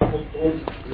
كنترول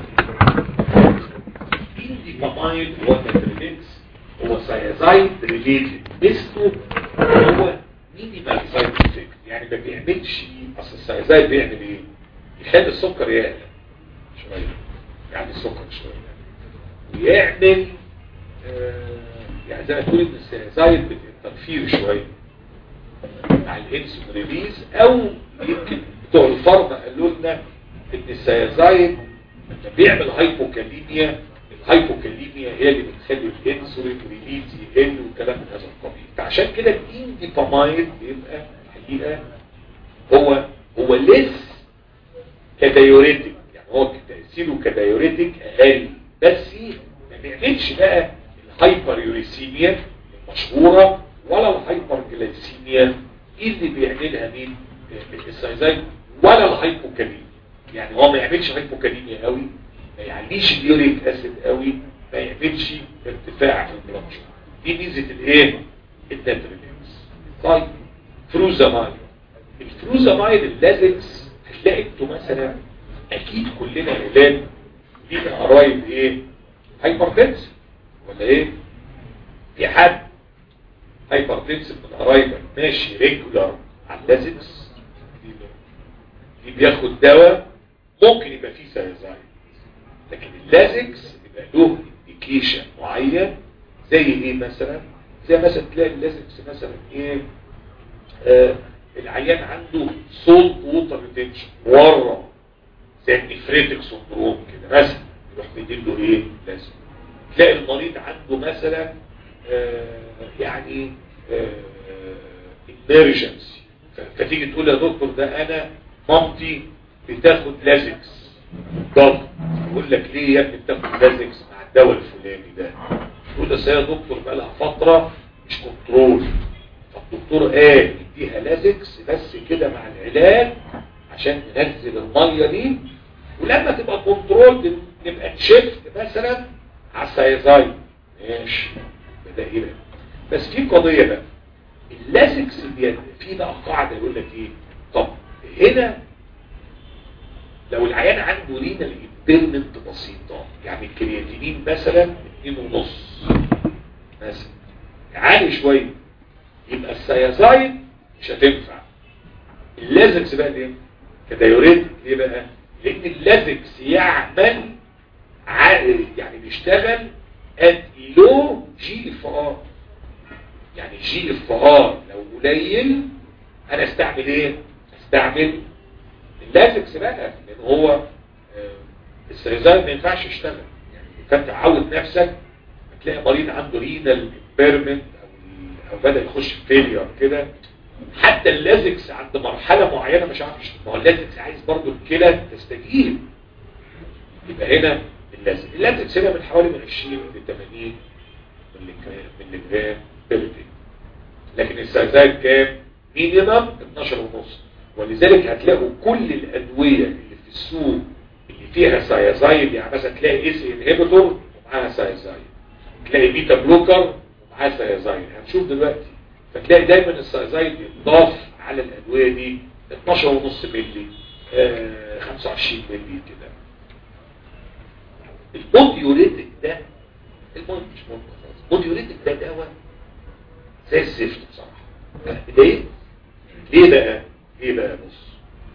انديكامايد هو ماتريلينكس هو سايزايد ريليتد ميزته هو مينيمال سايد افكت يعني ما بيعملش اصل السايزايد بيعمل ايه؟ يخلي السكر يعلى شويه يعني السكر شويه ويعمل آه يعني زي ما تقول ان السايزايد بتنفير شويه مع الانسولين ريليز او يمكن بتوع الفرد قالوا لنا ان السيازايد لما بيعمل هايبوكاليميا الهايبوكاليميا هي اللي بتخلي الانسولين ريليز يقل وكلام من هذا القبيل فعشان كده الانديبامايد بيبقى الحقيقه هو هو ليس كدايوريتك يعني هو تاثيره كدايوريتك اقل بس ما بيعملش بقى الهايبر يوريسيميا المشهوره ولا الهايبر جلايسيميا اللي بيعملها مين السايزايد ولا الهايبوكاليميا يعني هو ما يعملش هايبوكاليميا قوي ما يعليش اليوريك اسيد قوي ما يعملش ارتفاع في البلاد دي ميزه الايه الناتريلينكس طيب فروزامايد الفروزامايد اللازكس هتلاقي انتوا مثلا اكيد كلنا اولاد لينا قرايب ايه هايبرتنس ولا ايه في حد هايبرتنس من قرايبك ماشي ريجولار على اللازكس دي بياخد دواء ممكن يبقى فيه سايزايد لكن اللازكس يبقى له انديكيشن معين زي ايه مثلا زي مثلا تلاقي اللازكس مثلا ايه آه العيان عنده سولت ووتر ريتنشن ورم زي النفريتك سندروم كده مثلا يروح مديله ايه لازم تلاقي المريض عنده مثلا آه يعني امرجنسي فتيجي تقول يا دكتور ده انا مامتي بتاخد لازكس ضغط يقول لك ليه يا ابني بتاخد لازكس مع الدواء الفلاني ده تقول له يا دكتور بقى لها فتره مش كنترول فالدكتور قال اديها لازكس بس كده مع العلاج عشان ننزل الميه دي ولما تبقى كنترول نبقى نشفت مثلا على السايزايد ماشي ده ايه بقى بس في قضيه بقى اللازكس بيد في بقى قاعده يقول لك ايه طب هنا لو العيان عنده رينال امبيرمنت بسيطه يعني الكرياتينين مثلا 2.5 مثلا عالي شويه يبقى السيازايد مش هتنفع اللازكس بقى ليه كدايوريتك ليه بقى لان اللازكس يعمل يعني بيشتغل at low جي اف ار يعني جي اف ار لو قليل انا استعمل ايه استعمل اللازكس بقى لان هو آه السيزايد ما ينفعش يشتغل يعني فانت عود نفسك هتلاقي مريض عنده رينال امبيرمنت او او بدا يخش في فيلير كده حتى اللازكس عند مرحله معينه مش عارف ما هو اللازكس عايز برضه الكلى تستجيب يبقى هنا اللازم اللازكس هنا من حوالي من 20 ل 80 ملي جرام بير لكن السايزايد كام مينيمم 12 ونص ولذلك هتلاقوا كل الادويه اللي في السوق اللي فيها سايزايد يعني مثلا تلاقي اس انهبيتور ومعاها سايزايد تلاقي بيتا بلوكر ومعاها سايزايد هنشوف دلوقتي فتلاقي دايما السايزايد يضاف على الادويه دي 12 ونص ملي آه 25 ملي كده البوديوريتك ده المهم مش مهم خالص البوديوريتك ده دواء زي الزفت بصراحه ليه؟ ليه بقى؟ ليه بقى بص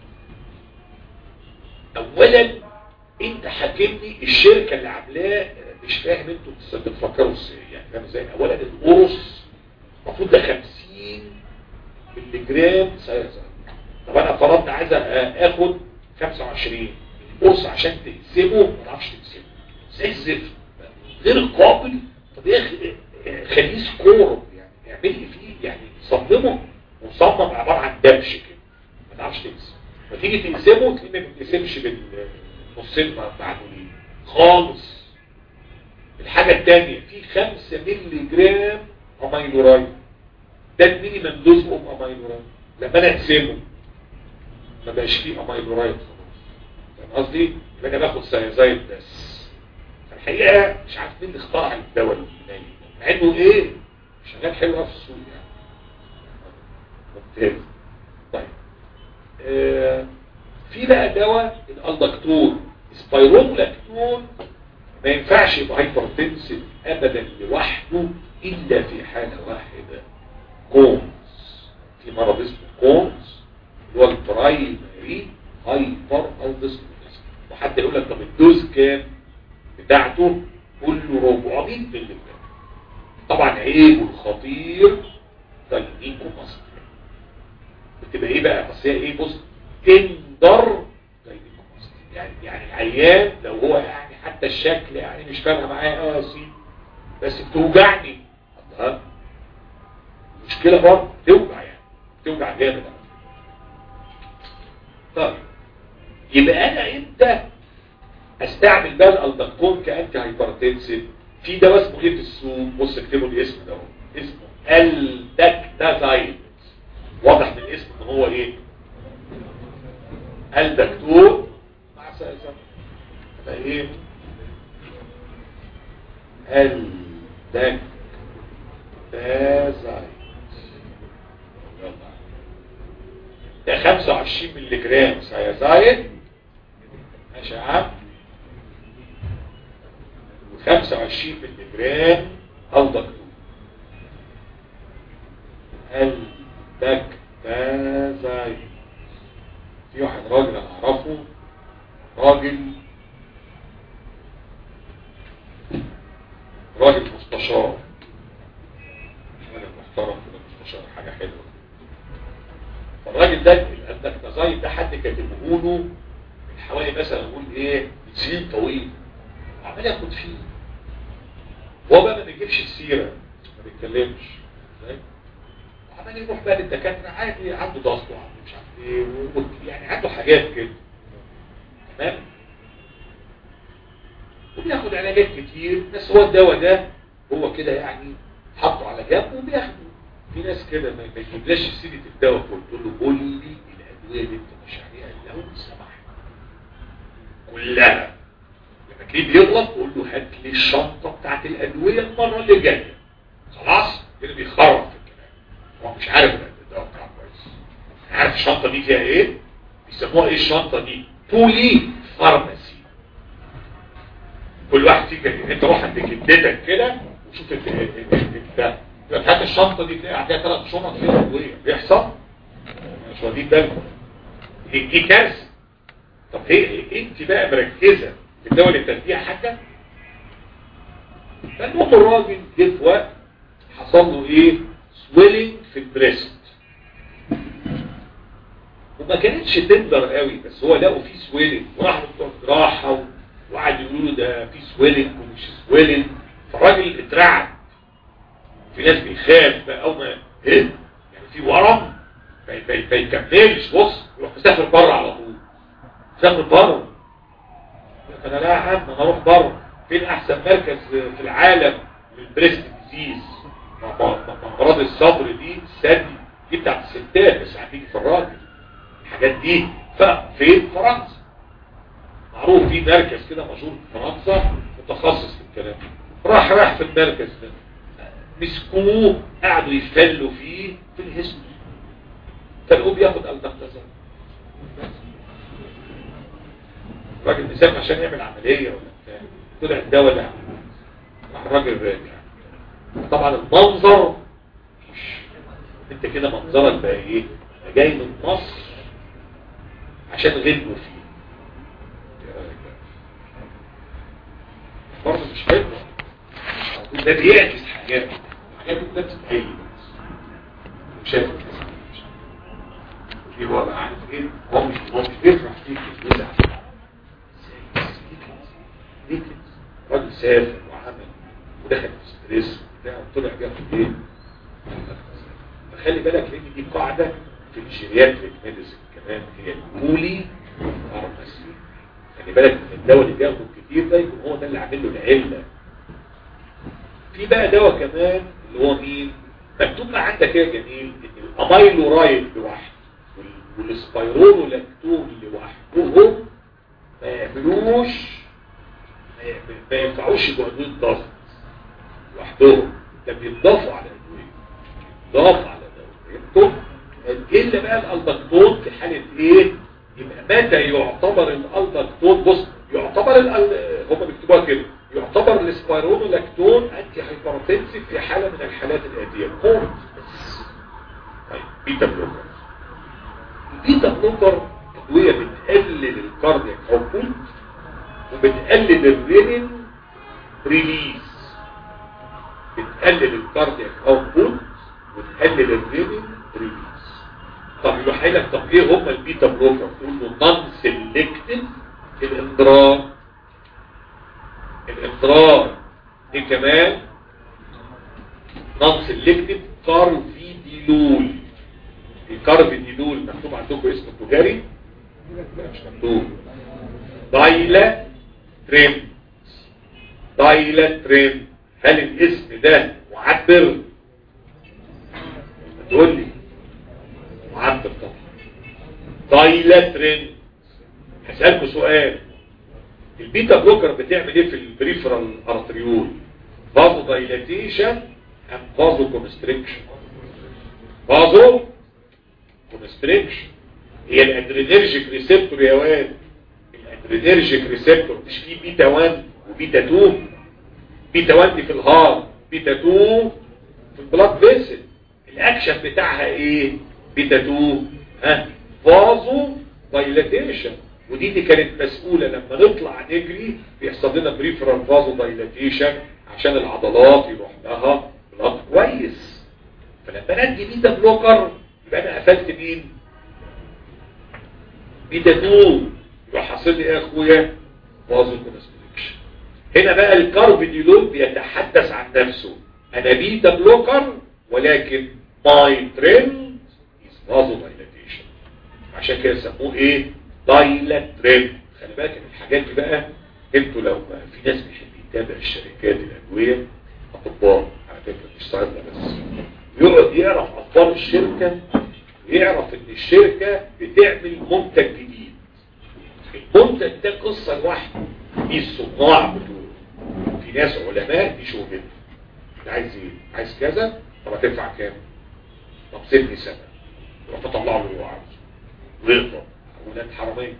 اولا انت حاكمني الشركه اللي عاملاه مش فاهم انتوا بتفكروا ازاي يعني فاهم ازاي اولا القرص المفروض ده 50 ملي جرام سيزن طب انا فرضت عايز اخد 25 القرص عشان تقسمه ما تعرفش تقسمه زي الزفت غير قابل طب يا اخي خليه سكور يعني اعمل لي فيه يعني صممه مصمم عباره عن دبش كده ما تعرفش تقسم فتيجي تقسمه تلاقيه ما بتقسمش بالنصين معدولين خالص الحاجة الثانية في 5 مللي جرام اميلورايد ده المينيمم دوز اوف اميلورايد لما انا اقسمه ما بقاش فيه اميلورايد خلاص فاهم قصدي؟ يبقى انا باخد سايزايد بس الحقيقة مش عارف مين اللي اخترع الدواء اليوناني مع انه ايه شغال حلو في السوق يعني ممتاز طيب آه في بقى دواء الالدكتور السبايرونولاكتون ما ينفعش يبقى هايبرتنسيف ابدا لوحده الا في حاله واحده كونز في مرض اسمه كونز اللي هو البرايمري هايبر او ديسبليس وحتى يقول لك طب الدوز كام بتاعته كله 400 مللي جرام طبعا عيبه الخطير تلقيكم مصر بتبقى ايه بقى بس هي ايه بص تندر تلقيكم مصر يعني يعني العيان لو هو يعني حتى الشكل يعني مش فارقه معايا اه يا سيدي بس بتوجعني الله مشكله برضه توجع يعني توجع جامد طيب يبقى انا امتى استعمل بقى الالدكتون كانتي هايبرتنسيف في دواء اسمه ايه في السوق بص اكتبوا الاسم ده اسمه الدكتازايد واضح من الاسم ان هو ايه الدكتور مع سلسل ده ايه الدكتازايد ده 25 مللي جرام سيازايد ماشي يا عم 25 مللي جرام الدكتور الدكتازايد في واحد راجل انا اعرفه راجل راجل مستشار راجل محترم كده مستشار حاجه حلوه فالراجل ده الدكتازايد ده حد كاتبه له من حوالي مثلا نقول ايه من سنين طويل وعمال ياخد فيه هو بقى ما بيجيبش السيره ما بيتكلمش ازاي وعمال يروح بقى للدكاتره عادي عنده ضغط وعنده مش عارف ايه و- يعني عنده حاجات كده تمام وبياخد علاجات كتير بس هو الدواء ده هو كده يعني حطه على جنب وبياخده في ناس كده ما ما يجيبلاش سيره الدواء قلت له قول لي الادويه اللي انت مش عليها لو سمحت كلها لما تلاقيه بيغلط قول له هات لي الشنطه بتاعت الادويه المره اللي جايه خلاص كده بيخرف في الكلام هو مش عارف الدواء بتاعه كويس عارف الشنطه دي فيها ايه بيسموها ايه الشنطه دي بولي فارماسي كل واحد فيك انت روح عند جدتك كده وشوف ال- ال- ال- ال- ده هات الشنطه دي تلاقي عندها ثلاث شنط فيها ادويه بيحصل مش واخدين بالكم دي دي كارثه طب هي انت بقى مركزه في الدواء اللي بتاخديها حاجه فالمهم الراجل جه في وقت حصل له ايه سويلنج في البريست وما كانتش تندر قوي بس هو لقوا فيه سويلنج وراح بتوع جراحه و- وقعد يقولوا له ده في سويلنج ومش سويلنج فالراجل اترعب في ناس بيخاف بقى او ما ايه يعني في ورم ما ما- ما يكملش بص يروح مسافر بره على طول مسافر بره انا لا يا عم انا اروح بره فين احسن مركز في العالم للبريست ديزيز امراض الصدر دي الثدي دي بتاعت الستات بس هتيجي في الراجل الحاجات دي فين فرنسا معروف في مركز كده مشهور في فرنسا متخصص في الكلام ده. راح راح في المركز ده مسكوه قعدوا يفتلوا فيه في الهزم فلقوه بياخد البكتازان الراجل مسافر عشان يعمل عملية ولا بتاع طلع الدواء ده راح الراجل راجع طبعا المنظر انت كده منظرك بقى ايه أنا جاي من مصر عشان غلبوا فيه إيه رأيك بقى؟ برضه مش حلو ده بيعكس حاجات حاجات انت بتتهيأ شايف الناس دي هو بقى عارف ايه هو مش هو مش بيفرح فيك بيزعل ليه كده؟ راجل سافر وعمل ودخل في ستريس وبتاع وطلع بياخد ايه؟ فخلي بالك لان دي قاعده في الجيرياتريك ميديسن كمان هي البولي فارماسي خلي بالك من الدواء اللي بياخده كتير ده يكون هو ده اللي عامل له العله في بقى دواء كمان اللي هو مين مكتوب ما عندك يا جميل ان الاميلورايد لوحده وال- والسبايرونولاكتون لوحدهم ما يعملوش ما يعمل- ما ينفعوش يبقوا ادويه ضغط لوحدهم ده بيضافوا على الادويه بيضاف على الادويه فهمتوا؟ الا بقى الالدكتون في حاله ايه يبقى متى يعتبر الالدكتون بص يعتبر يعتبر هم بيكتبوها كده يعتبر الاسبيرونولاكتون انتي هايبرتنسيف في حالة من الحالات الآتية موت طيب بيتا بلوكر البيتا بلوكر أدوية بتقلل الكاردياك اوتبوت وبتقلل الرينين ريليز بتقلل الكاردياك اوتبوت وتقلل الرينين ريليز طب يروح لك طب ايه هم البيتا بلوكر تقول له نون سيلكتيف الاندرار الاندرار دي كمان نون سيلكتيف كارفيديلول الكارفيديلول مكتوب عندكم اسم التجاري مش مكتوب دايلا تريم دايلا تريم هل الاسم ده معبر تقول لي معبر طبعا دايلا تريم هسألكوا سؤال البيتا بلوكر بتعمل ايه في البريفرال ارتريول فازو دايلاتيشن ام فازو كونستريكشن فازو كونستريكشن هي الادرينرجيك ريسبتور يا واد الادرينرجيك ريسبتور مش فيه بيتا 1 وبيتا 2 بيتا 1 دي في الهار بيتا 2 في البلاد فيسل الاكشن بتاعها ايه بيتا 2 ها فازو دايلاتيشن ودي اللي كانت مسؤولة لما نطلع نجري بيحصل لنا بريفرال فازو دايلاتيشن عشان العضلات يروح لها بلاد كويس فلما ندي بيتا بلوكر يبقى انا قفلت مين بيتا 2 يبقى حاصل لي ايه يا اخويا فازو كونستريكشن هنا بقى الكاربيديولول بيتحدث عن نفسه انا بيتا بلوكر ولكن ماي ترند از فازو دايلاتيشن عشان كده سموه ايه دايلاترين خلي بالك من الحاجات دي بقى انتوا لو في ناس بيحب يتابع الشركات الادويه اطباء على فكره مش صاحبنا بس يقعد يعرف اخبار الشركه ويعرف ان الشركه بتعمل منتج جديد المنتج ده قصه لوحده دي الصناع بتوعه في ناس علماء دي شغلتهم انت عايز ايه؟ عايز كذا طب هتدفع كام؟ طب سيبني سنه يروح تطلع له اللي هو عاوزه ويقدر ولاد حرامية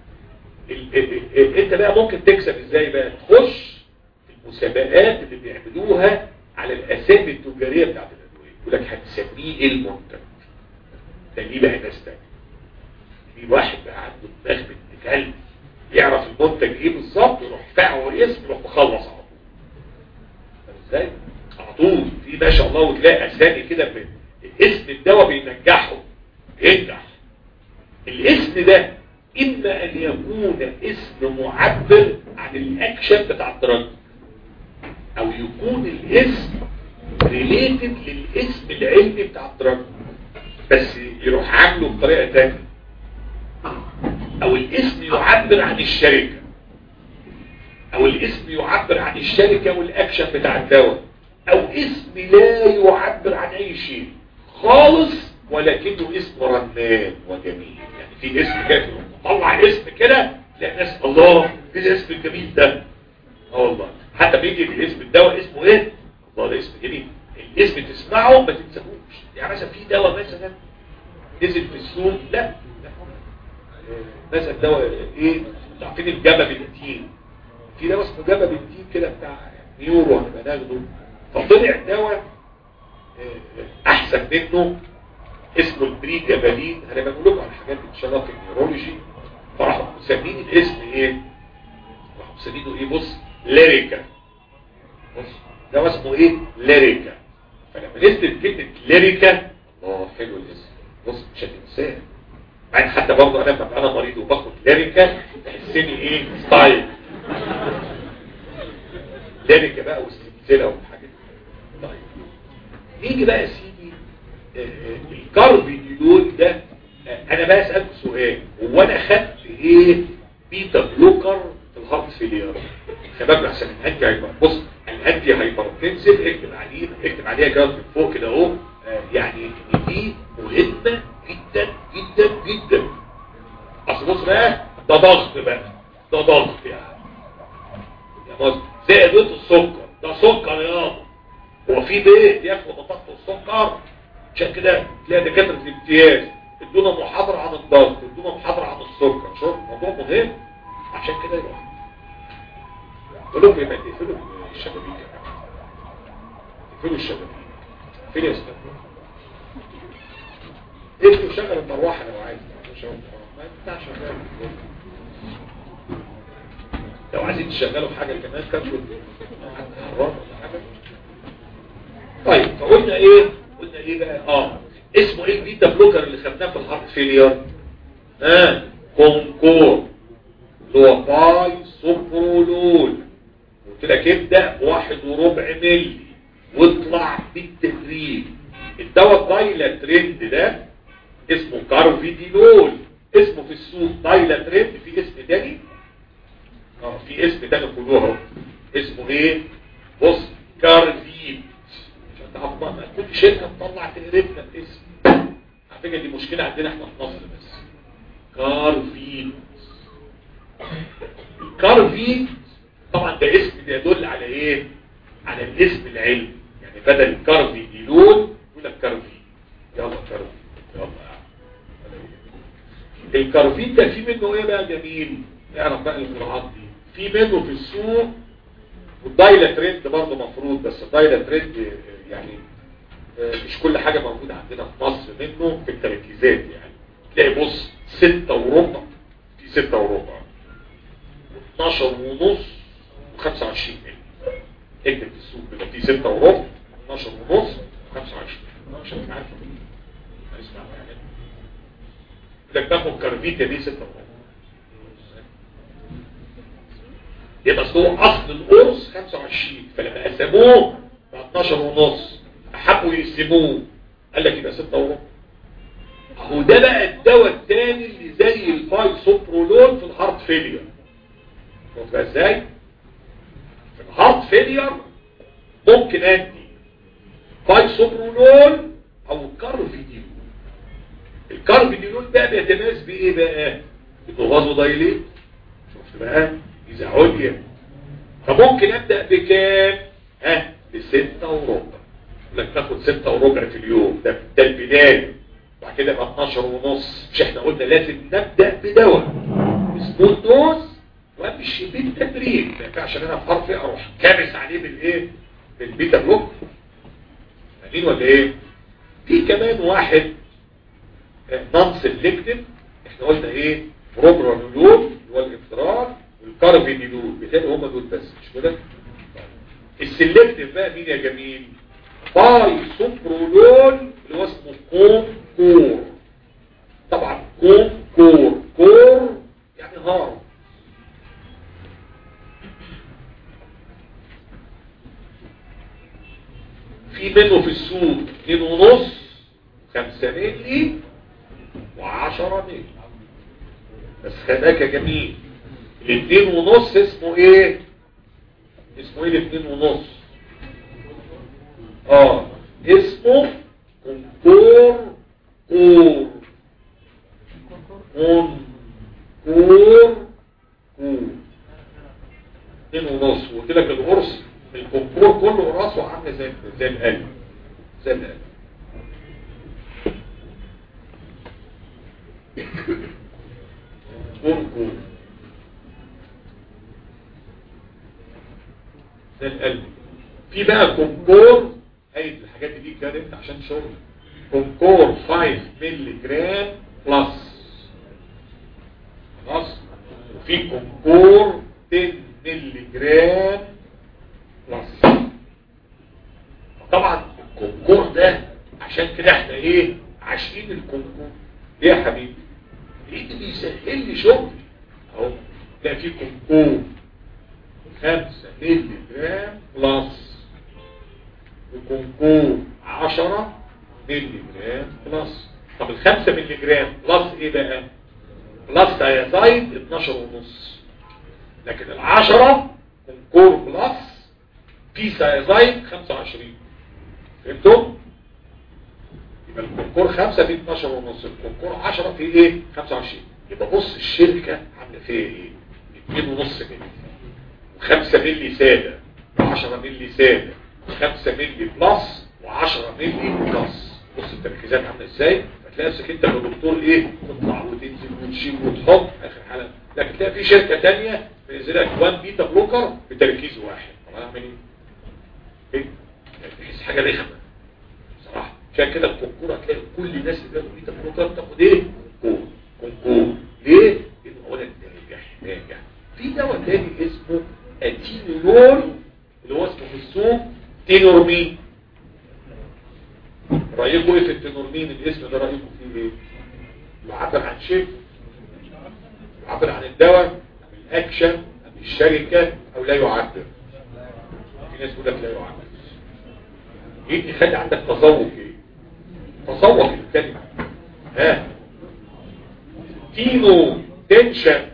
انت بقى ممكن تكسب ازاي بقى تخش المسابقات اللي بيعملوها على الاسامي التجارية بتاعت الادوية يقول لك هتسميه ايه المنتج ده ليه بقى ناس تانية في واحد بقى عنده دماغ بنت كلب يعرف المنتج ايه بالظبط يروح فاعه اسم يروح مخلص على طول ازاي على طول في ما شاء الله وتلاقي اسامي كده اسم الدواء بينجحه ينجح الاسم ده إما أن يكون اسم معبر عن الأكشن بتاع الدرج أو يكون الاسم ريليتد للاسم العلمي بتاع الدرج بس يروح عامله بطريقة تانية أو الاسم يعبر عن الشركة أو الاسم يعبر عن الشركة والأكشن بتاع الدواء أو اسم لا يعبر عن أي شيء خالص ولكنه اسم رنان وجميل يعني في اسم كده طلع اسم كده لا ناس الله ايه الاسم الجميل ده اه والله حتى بيجي الاسم الدواء اسمه ايه الله ده اسم جميل الاسم تسمعه ما تنساهوش يعني مثلا في دواء مثلا نزل في السوق لا, لا. مثلا دواء ايه عارفين الجبا بنتين في دواء اسمه جبا بنتين كده بتاع نيورو هنبقى ناخده فطلع دواء احسن منه اسمه البري جبالين انا بقول لكم على الحاجات دي ان شاء الله في النيورولوجي فراحوا مسمين الاسم ايه راحوا مسمينه ايه بص ليريكا بص ده اسمه ايه ليريكا فلما نزلت كلمه ليريكا الله حلو الاسم بص مش هتنساه بعدين حتى برضه انا ببقى انا مريض وباخد ليريكا تحسني ايه ستايل ليريكا بقى والسلسله والحاجات دي طيب نيجي بقى يا سيدي الكاربيديول ده انا بقى اسالك سؤال هو انا خدت ايه بيتا بلوكر في الهارت فيلير شباب عشان الانتي هايبر بص الانتي هايبرتنسيف اكتب عليه اكتب عليها كده من فوق كده اهو يعني ان دي مهمه جدا جدا جدا اصل بص بقى ده ضغط بقى ده ضغط يعني يا مصر زي ادويه السكر ده سكر يابا هو في بيت ياخد بطاقه السكر عشان كده تلاقي دكاتره الامتياز ادونا محاضره عن الضغط ادونا محاضره عن السكر شوف موضوع مهم عشان كده يروح قول لهم يبقى تقفلوا الشبابيك يا جماعه تقفلوا الشبابيك فين يا استاذ اقفل وشغل المروحه لو عايز شغل المروحه ما ينفعش شغال لو عايزين تشغلوا حاجه كمان كاتبوا حرام ولا حاجه طيب فقلنا ايه قلنا ايه بقى اه اسمه ايه البيتا بلوكر اللي خدناه في الهارت فيلير اه كونكور اللي هو باي سوبرولول قلت لك ابدا بواحد وربع ملي واطلع بالتدريج الدواء الدايلا ترند ده اسمه كارفيدينول اسمه في السوق دايلا ترند في اسم تاني اه في اسم تاني كلها اسمه ايه بص كارفيد عشان تعرف بقى كل شركه تطلع تقرفنا الاسم على فكره دي مشكله عندنا احنا في مصر بس كارفيد الكارفيد طبعا ده اسم يدل على ايه على الاسم العلمي يعني بدل الكارفي ديلون يقول لك كارفي يلا كارفي يلا الكارفين ده في منه ايه بقى جميل اعرف بقى القراءات دي في منه في السوق والدايلا ترند برضه مفروض بس الدايلا ترند يعني مش كل حاجة موجودة عندنا في مصر منه في التركيزات يعني تلاقي بص ستة وربع في ستة وربع 12 ونص و25 ملي اكتب في السوق كده في 6 وربع 12 ونص و25 عشان انت عارف اسمع حاجه لك تاخد كارفيتا دي 6 وربع يبقى اصل هو اصل القرص 25 فلما قسموه ب 12 ونص حبوا يقسموه قال لك يبقى 6 وربع اهو ده بقى الدواء الثاني اللي زي البايسوبرولول في الهارت فيلير شوف بقى ازاي في الهارت فيلير ممكن ادي بايسوبرولول او كارفيديول الكارفيديول بقى بيتميز بايه بقى انه دايليت شفت بقى اذا عليا فممكن ابدا بكام ها بستة وربع لك تاخد ستة وربع في اليوم ده ده البداية بعد كده يبقى 12 ونص مش احنا قلنا لازم نبدأ بدواء سمول دوز وامشي بالتدريج ما ينفعش انا في حرفي اروح كابس عليه بالايه بالبيتا بلوك فاهمين ولا ايه في كمان واحد نون سيلكتيف احنا قلنا ايه بروبرانولول اللي هو الافطرار والكارفينولول بتلاقي هم دول بس مش كده السيلكتيف بقى مين يا جميل باي سوبرولول اللي هو اسمه كوم كور طبعا كوم كور كور يعني هار في منه في السوق 2 ونص 5 ملي و10 ملي بس خلاك يا جميل الاثنين ونص اسمه ايه اسمه ايه الاثنين ونص اه اسمه كونكور كور كون كور كور اثنين ونص وقلت لك القرص الكونكور كله راسه عامله زي زي القلب زي القلب كونكور زي القلب في بقى كونكور هاي الحاجات دي كانت عشان شغل كونكور 5 مللي جرام بلس خلاص وفي كونكور 10 مللي جرام بلس طبعا الكونكور ده عشان كده احنا ايه عاشقين الكونكور ليه يا حبيبي لان بيسهل لي شغلي اهو ده في كونكور 5 مللي جرام بلس وكونكور 10 مللي جرام بلس طب ال 5 مللي جرام بلس ايه بقى بلس ايازايد 12 ونص لكن ال 10 كونكور بلس في سايزايد 25 فهمتوا يبقى الكونكور 5 في 12 ونص الكونكور 10 في ايه 25 يبقى بص الشركه عامله فيها ايه 2 ونص مللي و5 مللي ساده و10 مللي ساده 5 مللي بلس و10 مللي بلس بص التركيزات عامله ازاي هتلاقي نفسك انت كدكتور ايه تطلع وتنزل وتشيل وتحط اخر حاله لكن تلاقي في شركه ثانيه بينزل لك 1 بيتا بلوكر بتركيز واحد طب اعمل ايه؟ ايه؟ تحس حاجه رخمه بصراحه عشان كده الكونكور هتلاقي كل الناس اللي بياخدوا بيتا بلوكر تاخد ايه؟ كونكور كونكور ليه؟ لانه اولا ناجح ناجح في دواء تاني اسمه اتينول اللي هو اسمه في السوق تينورمين رايكم ايه في التينورمين الاسم ده رايكم فيه ايه؟ يعبر عن شيء يعبر عن الدواء عن الاكشن عن الشركة او لا يعبر في ناس يقول لك لا يعبر يجي خلي عندك تذوق ايه تذوق الكلمة ها تينو تنشن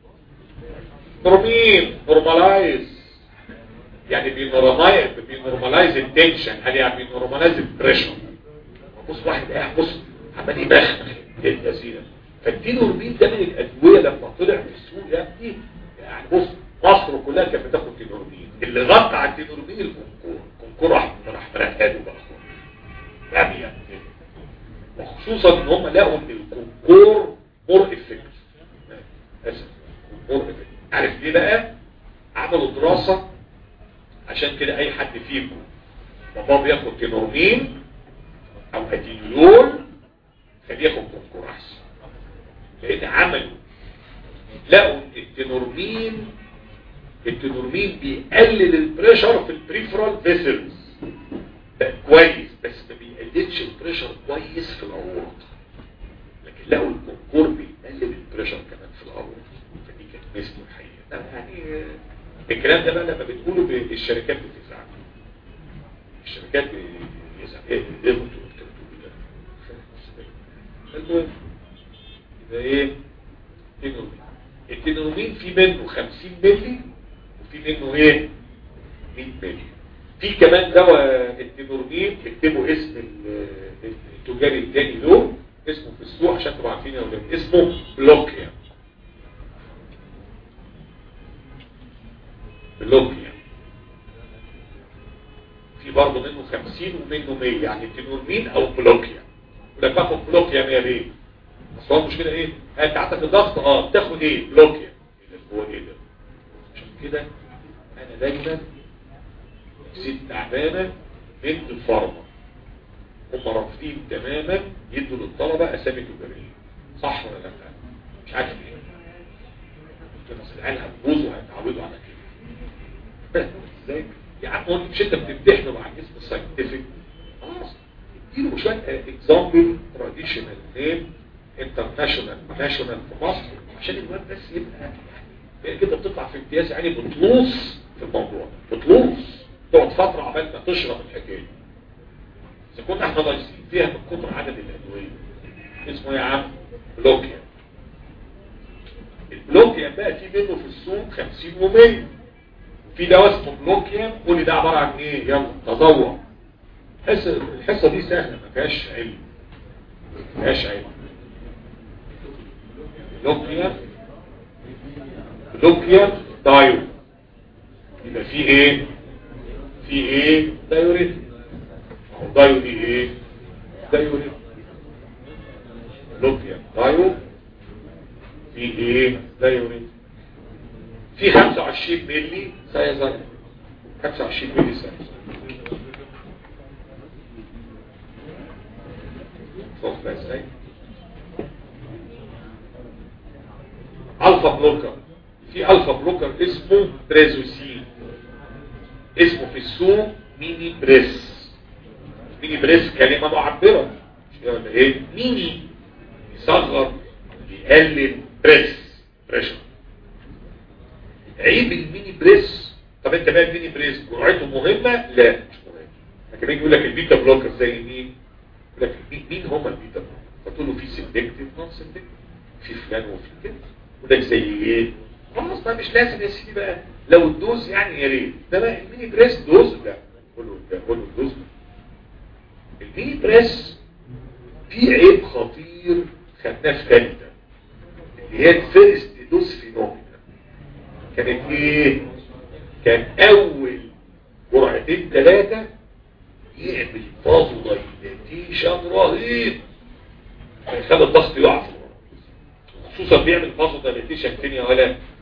نورمين نورمالايز يعني بينورمايز بينورمالايز التنشن هل يعني بينورمالايز البريشر بص واحد قاعد بص عمال يبخ الجزيرة فالتينورمين ده من الأدوية لما طلع في السوق يا ابني يعني بص مصر كلها كانت بتاخد تينورمين اللي غطى على التينورمين الكونكور الكونكور راح راح مرقاده بقى رمي يعني وخصوصا ان هم لقوا ان الكونكور مور افكت اسف مور افكت عارف ليه بقى عملوا دراسة عشان كده اي حد فيكم بابا بياخد تينورمين او اتينيول خليه ياخد كونكور احسن لان عملوا لقوا ان التينورمين التينورمين بيقلل البريشر في البريفرال فيسلز كويس بس ما بيقللش البريشر كويس في الاورط لكن لقوا الكونكور بيقلل البريشر كمان في الاورط فدي كانت مثل الحقيقه يعني الكلام ده بقى لما بتقوله الشركات بتزعل الشركات بتزعل ايه ايه انتوا بتكتبوا ده المهم يبقى ايه تينورمين التينورمين في منه 50 مللي وفي منه ايه 100 مللي في كمان دواء التينورمين اكتبوا اسم التجاري الثاني له اسمه في السوق عشان تبقوا عارفين يا ولاد اسمه بلوكيا بلوكيا في برضه منه 50 ومنه 100 يعني تنورمين او بلوكيا ولا باخد بلوكيا 100 ليه بس هو المشكله ايه انت عندك الضغط اه تاخد ايه بلوكيا هو ايه ده عشان كده انا دايما ست تعبانه بنت الفارما هم رافضين تماما يدوا للطلبه اسامي تجاريه صح ولا لا مش عارف ايه بس العيال هتبوظ وهيتعودوا على كده ازاي يا عم هو مش انت بتمتحنه مع الاسم الساينتفك خلاص اديله شويه اكزامبل تراديشنال نيم انترناشونال ناشونال في مصر عشان الواد بس يبقى يعني كده بتطلع في امتياز يعني بتلوص في الموضوع بتلوص تقعد فتره عبال ما تشرب الحكايه اذا كنا احنا ناقصين فيها من كتر عدد الادويه اسمه يا عم بلوكيا البلوكيا بقى في منه في السوق 50 و100 في دواء اسمه بلوكيا قول لي ده عباره عن ايه يلا تضوع الحصه الحصه دي سهله ما فيهاش علم ما فيهاش علم بلوكيا بلوكيا دايو يبقى في ايه في ايه دايوريت اهو دايو دي ايه دايوريت بلوكيا دايو في ايه دايوريت في 25 ملي سايزر 25 ملي سايزر صوت بقى ازاي الفا بلوكر في الفا بلوكر اسمه بريزوسين اسمه في السوق ميني بريس ميني بريس كلمة معبرة مش كده ولا ايه ميني يصغر يقلل بريس بريشر عيب الميني بريس طب انت بقى الميني بريس جرعته مهمة لا مش مهمة لكن يجي يقول لك البيتا بلوكر زي مين يقول لك مين هم البيتا بلوكر فتقول له في سيلكتيف نون سيلكتيف في فلان وفي كده وده زي ايه خلاص بقى مش لازم يا سيدي بقى لو الدوز يعني يا ريت ده بقى الميني بريس دوز لا قول له ده قول له الدوز الميني بريس في عيب خطير خدناه في ثالثه اللي هي الفيرست دوز فينومينا كانت ايه كان اول جرعتين ثلاثه يعمل فازو دايلاتيشن رهيب يخلي الضغط يقع في الورق خصوصا بيعمل فازو دايلاتيشن فين يا ولا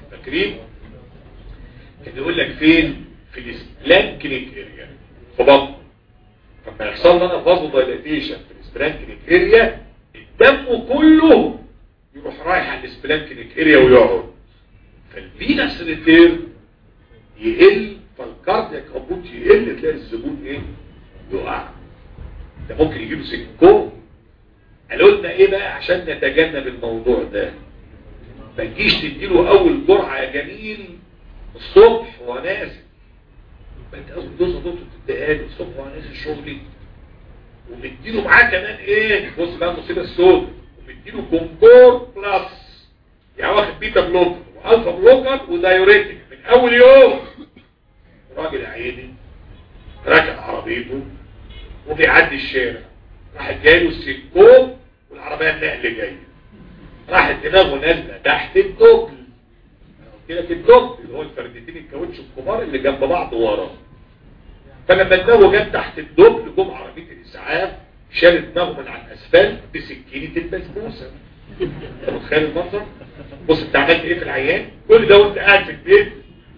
فاكرين كان يقول لك فين في السبلانكنيك اريا في بطن لما يحصل لنا فازو دايلاتيشن في السبلانكنيك اريا الدم كله يروح رايح على السبلانكنيك اريا ويقعد فالفينس ريتير يقل فالكاردياك هبوط يقل تلاقي الزبون ايه يقع ده ممكن يجيله سكو قالوا لنا ايه بقى عشان نتجنب الموضوع ده ما تجيش تديله اول جرعه يا جميل الصبح وهو نازل ما انت اول دوزه دوزه تديها له الصبح وهو نازل شغلي ومديله معاه كمان ايه بص بقى المصيبه السوداء ومديله كونكور بلس يعني واخد بيتا بلوكر والفا بلوكر ودايوريتك من اول يوم راجل عيني راكب عربيته وبيعدي الشارع راح جايله السكوب والعربيه النقل جايه راحت دماغه نازله تحت الدبل كده في الدبل اللي هو الفردتين الكاوتش الكبار اللي جنب بعض ورا فلما دماغه جت تحت الدبل جم عربيه الاسعاف شالت دماغه من على الاسفلت بسكينه البسبوسه انت متخيل المنظر بص انت عملت ايه في العيان كل ده وانت قاعد في البيت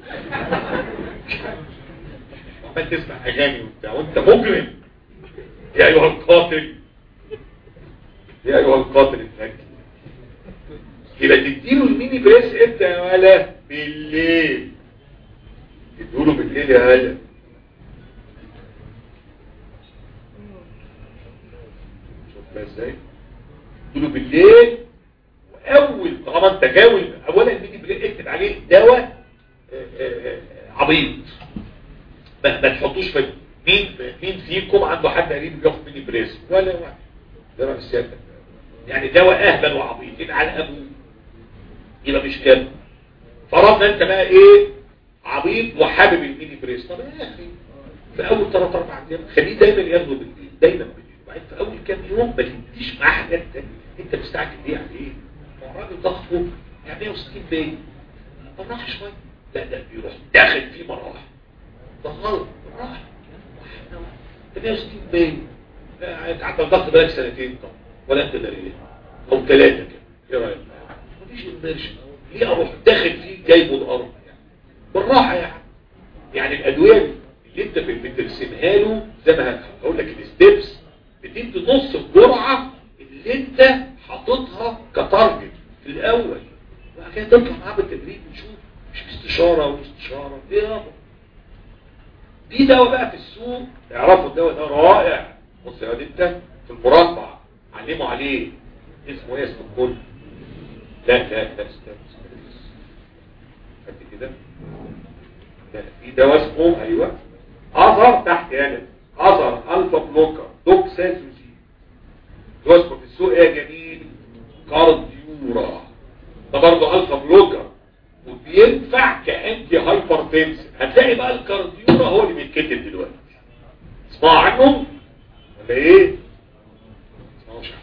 عمال تسمع اغاني وبتاع وانت مجرم يا ايها القاتل يا ايها القاتل النجم يبقى تديله الميني بريس امتى يا ولا بالليل تديله بالليل يا هلا شوف بقى ازاي تديله بالليل واول طالما انت جاوز اولا الميني بريس اكتب عليه دواء عبيط ما, ما تحطوش في مين مين فيكم عنده حد قريب بياخد ميني بريس ولا واحد ده رأي السيادة يعني دواء اهبل وعبيط يبقى على ابوه يبقى مش كده فرضنا انت بقى ايه عبيط وحابب الميني بريس طب يا اخي في اول ثلاث اربع ايام خليه دايما ياخده بالليل دايما بالليل وبعدين في اول كام يوم ما تديش معاه حاجات تانية انت مستعجل ليه عليه ما هو الراجل ضغطه يعني 160 باين بالراحه شويه لا ده بيروح داخل فيه مراحل ده غلط مراحل 160 باين عدى الضغط بقالك سنتين طب ولا انت دليل او ثلاثه كده ايه رايك مفيش انفيرشن ليه اروح داخل فيه جايبه الارض يعني بالراحه يعني يعني الادويه اللي انت بترسمها له زي ما هقول لك الستبس بتدي نص الجرعه اللي انت حاططها كتارجت في الاول وبعد كده تطلع معاه بالتدريج ونشوف مش استشاره واستشاره ايه يابا في دواء بقى في السوق اعرفوا الدواء ده رائع بص يا انت في المربع علموا عليه اسمه ايه اسمه الكل لا لا لا استنى خدت كده لا في دواء اسمه ايوه اظهر تحت هنا اظهر الفا بلوكر دوكسازوزين دواء اسمه في السوق ايه يا جميل كارديورا ده برضه الفا بلوكر وبينفع كانتي هايبرتنسن هتلاقي بقى الكارديورا هو اللي بيتكتب دلوقتي اسمعوا عنه ولا ايه اسمعوش عنه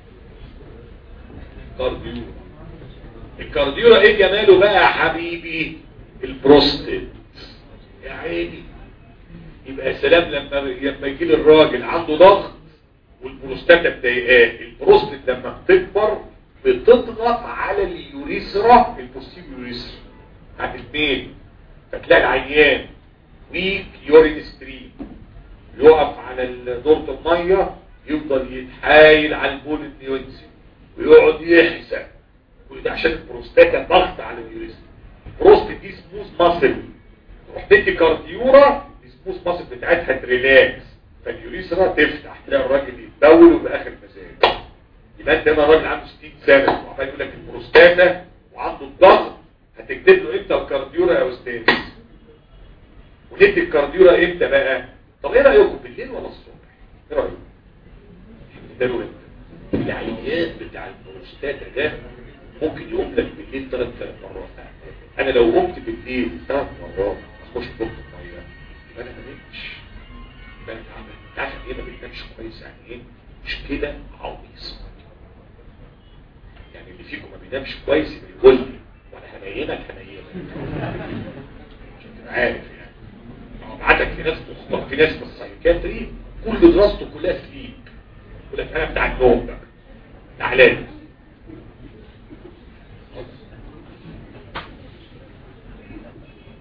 كارديورا الكارديورا ايه جماله بقى يا حبيبي البروستيت يا عيني يبقى سلام لما لما يجي الراجل عنده ضغط والبروستاتا مضايقاه البروستيت لما بتكبر بتضغط على اليوريثرا البوستيريور يوريثرا بتاعت الميل فتلاقي العيان ويك يورين ستريم يقف على دورة المية يفضل يتحايل على البول النيونسي ويقعد يحزق وده عشان البروستاتا ضغط على اليوريثرا البروستات دي سموث ماسل تروح تدي كارديورا السموث ماسل بتاعتها تريلاكس فاليوريثرا تفتح تلاقي الراجل يتبول وباخر مزاج يبقى انت هنا راجل عنده 60 سنه وعمال يقول لك البروستاتا وعنده الضغط هتكتب له امتى الكارديورا يا استاذ وندي الكارديورا امتى بقى طب ايه رايكم بالليل ولا الصبح ايه رايكم ده له امتى العيان بتاع البروستاتا ده ممكن يقوم لك بالليل ثلاث مرات انا لو قمت بالليل ثلاث مرات اخش ضغط الميه يبقى انا ما نمتش يبقى انا تعبان انت عارف ايه ما بينامش كويس يعني ايه مش كده عويص يعني اللي فيكم ما بينامش كويس يقول لي وانا هنيمك هنيمك عشان تبقى عارف يعني ابعتك في ناس مخطط في ناس في السايكاتري كل دراسته كلها سليب يقول لك انا بتاع النوم بقى تعالى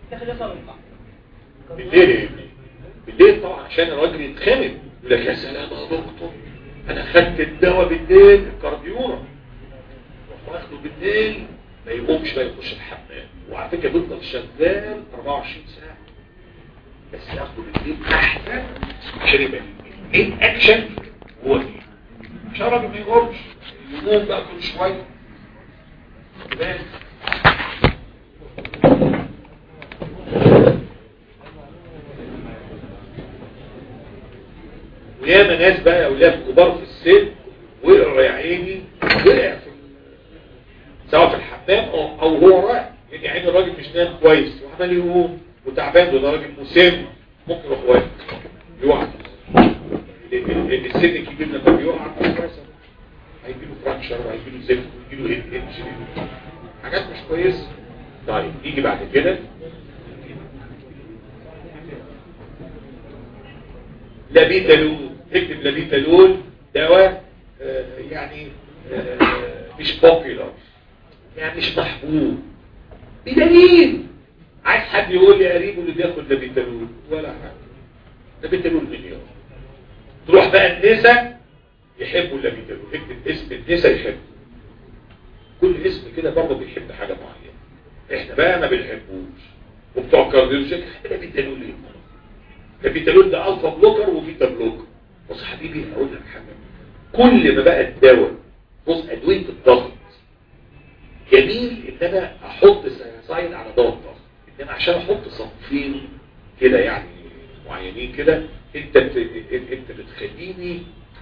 بالليل يا ابني بالليل طبعا عشان الراجل يتخمم يقول لك يا سلام يا دكتور انا خدت الدواء بالليل الكارديورا واخده بالليل ما يقومش بقى يخش الحمام وعلى فكره بيفضل شغال 24 ساعه بس ياخده بالليل احسن عشان يبقى المين اكشن هو ايه عشان الراجل ما يقومش يقوم بقى كل شويه تمام وياما ناس بقى اولاد كبار في السن وقعوا يا عيني وقع في سواء في الحمام او, أو هو رايح يعني عين الراجل مش نام كويس وعمال يقوم وتعبان ده راجل مسن ممكن يروح واقف يقع لان السن الكبير لما بيقع هيجي له فراكشر وهيجي له زفت وهيجي له هيد انجري حاجات مش كويسه طيب يجي بعد كده لابيتالول اكتب لابيتالول دواء آه يعني آه مش بوبيلر يعني مش محبوب بدليل عايز حد يقول لي قريبه اللي بياخد لابيتالول ولا حاجه لابيتالول مليون تروح بقى النساء يحبوا اللابيتالول اكتب اسم النساء يحبوا كل اسم كده برضه بيحب حاجه معينه احنا بقى ما بنحبوش وبتوع كارديولوجيك لابيتالول ايه لابيتالول ده الفا بلوكر وبيتا بلوكر بص حبيبي هقول لك حاجه كل ما بقى الدواء بص ادويه الضغط جميل ان انا احط ساينسايد على دواء الضغط انما عشان احط صنفين كده يعني معينين كده انت بت... انت بتخليني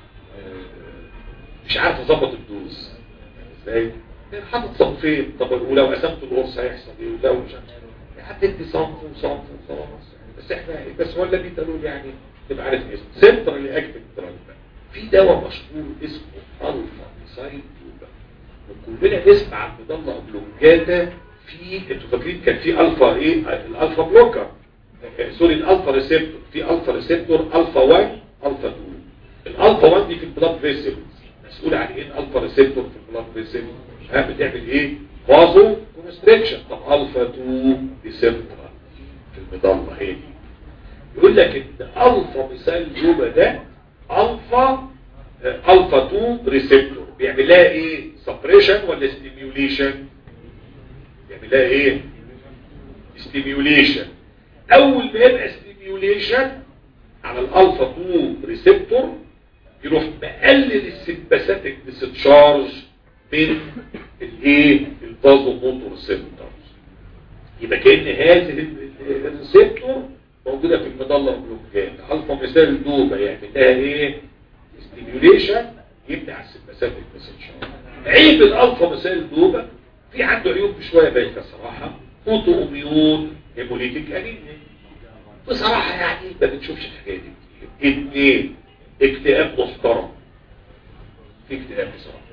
مش عارف اظبط الدوز ازاي حاطط صنفين طب ولو قسمت القرص هيحصل ايه ولو مش هتدي صنف وصنف وخلاص بس احنا بس ولا بيتقالوا يعني تبقى عارف اسم سنترالي اكتف دراج في دواء مشهور اسمه الفا ميسايل وكلنا نسمع عن مضلة اوبلونجاتا في انتوا فاكرين كان في الفا ايه الالفا بلوكر سوري الالفا ريسبتور في الفا ريسبتور الفا 1 الفا 2 الالفا 1 دي في البلاد فيسل مسؤول عن ايه الالفا ريسبتور في البلاد فيسل ها بتعمل ايه فازو كونستريكشن طب الفا 2 ريسبتور في المضلة هي دي يقول لك ان الفا مثال جوبا ده الفا الفا 2 ريسبتور بيعمل لها ايه سبريشن ولا ستيميوليشن بيعمل لها ايه ستيميوليشن اول ما يبقى ستيميوليشن على الالفا 2 ريسبتور يروح مقلل السمباثيك ديسشارج من الايه الفازو موتور ريسبتورز يبقى كان هذه الريسبتور موجوده في المضله البلوكات الفا مثال دوبا يعمل لها ايه ستيميوليشن يمنع السمباثيك ديسشارج عيب الالفا مثال دوبا في عنده عيوب شويه بايخه صراحه اوتو اميون هيموليتيك انيميا بصراحه يعني ما بنشوفش الحكايه دي كتير اثنين اكتئاب محترم في اكتئاب بصراحه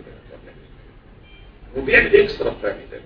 وبيعمل اكسترا فامي ده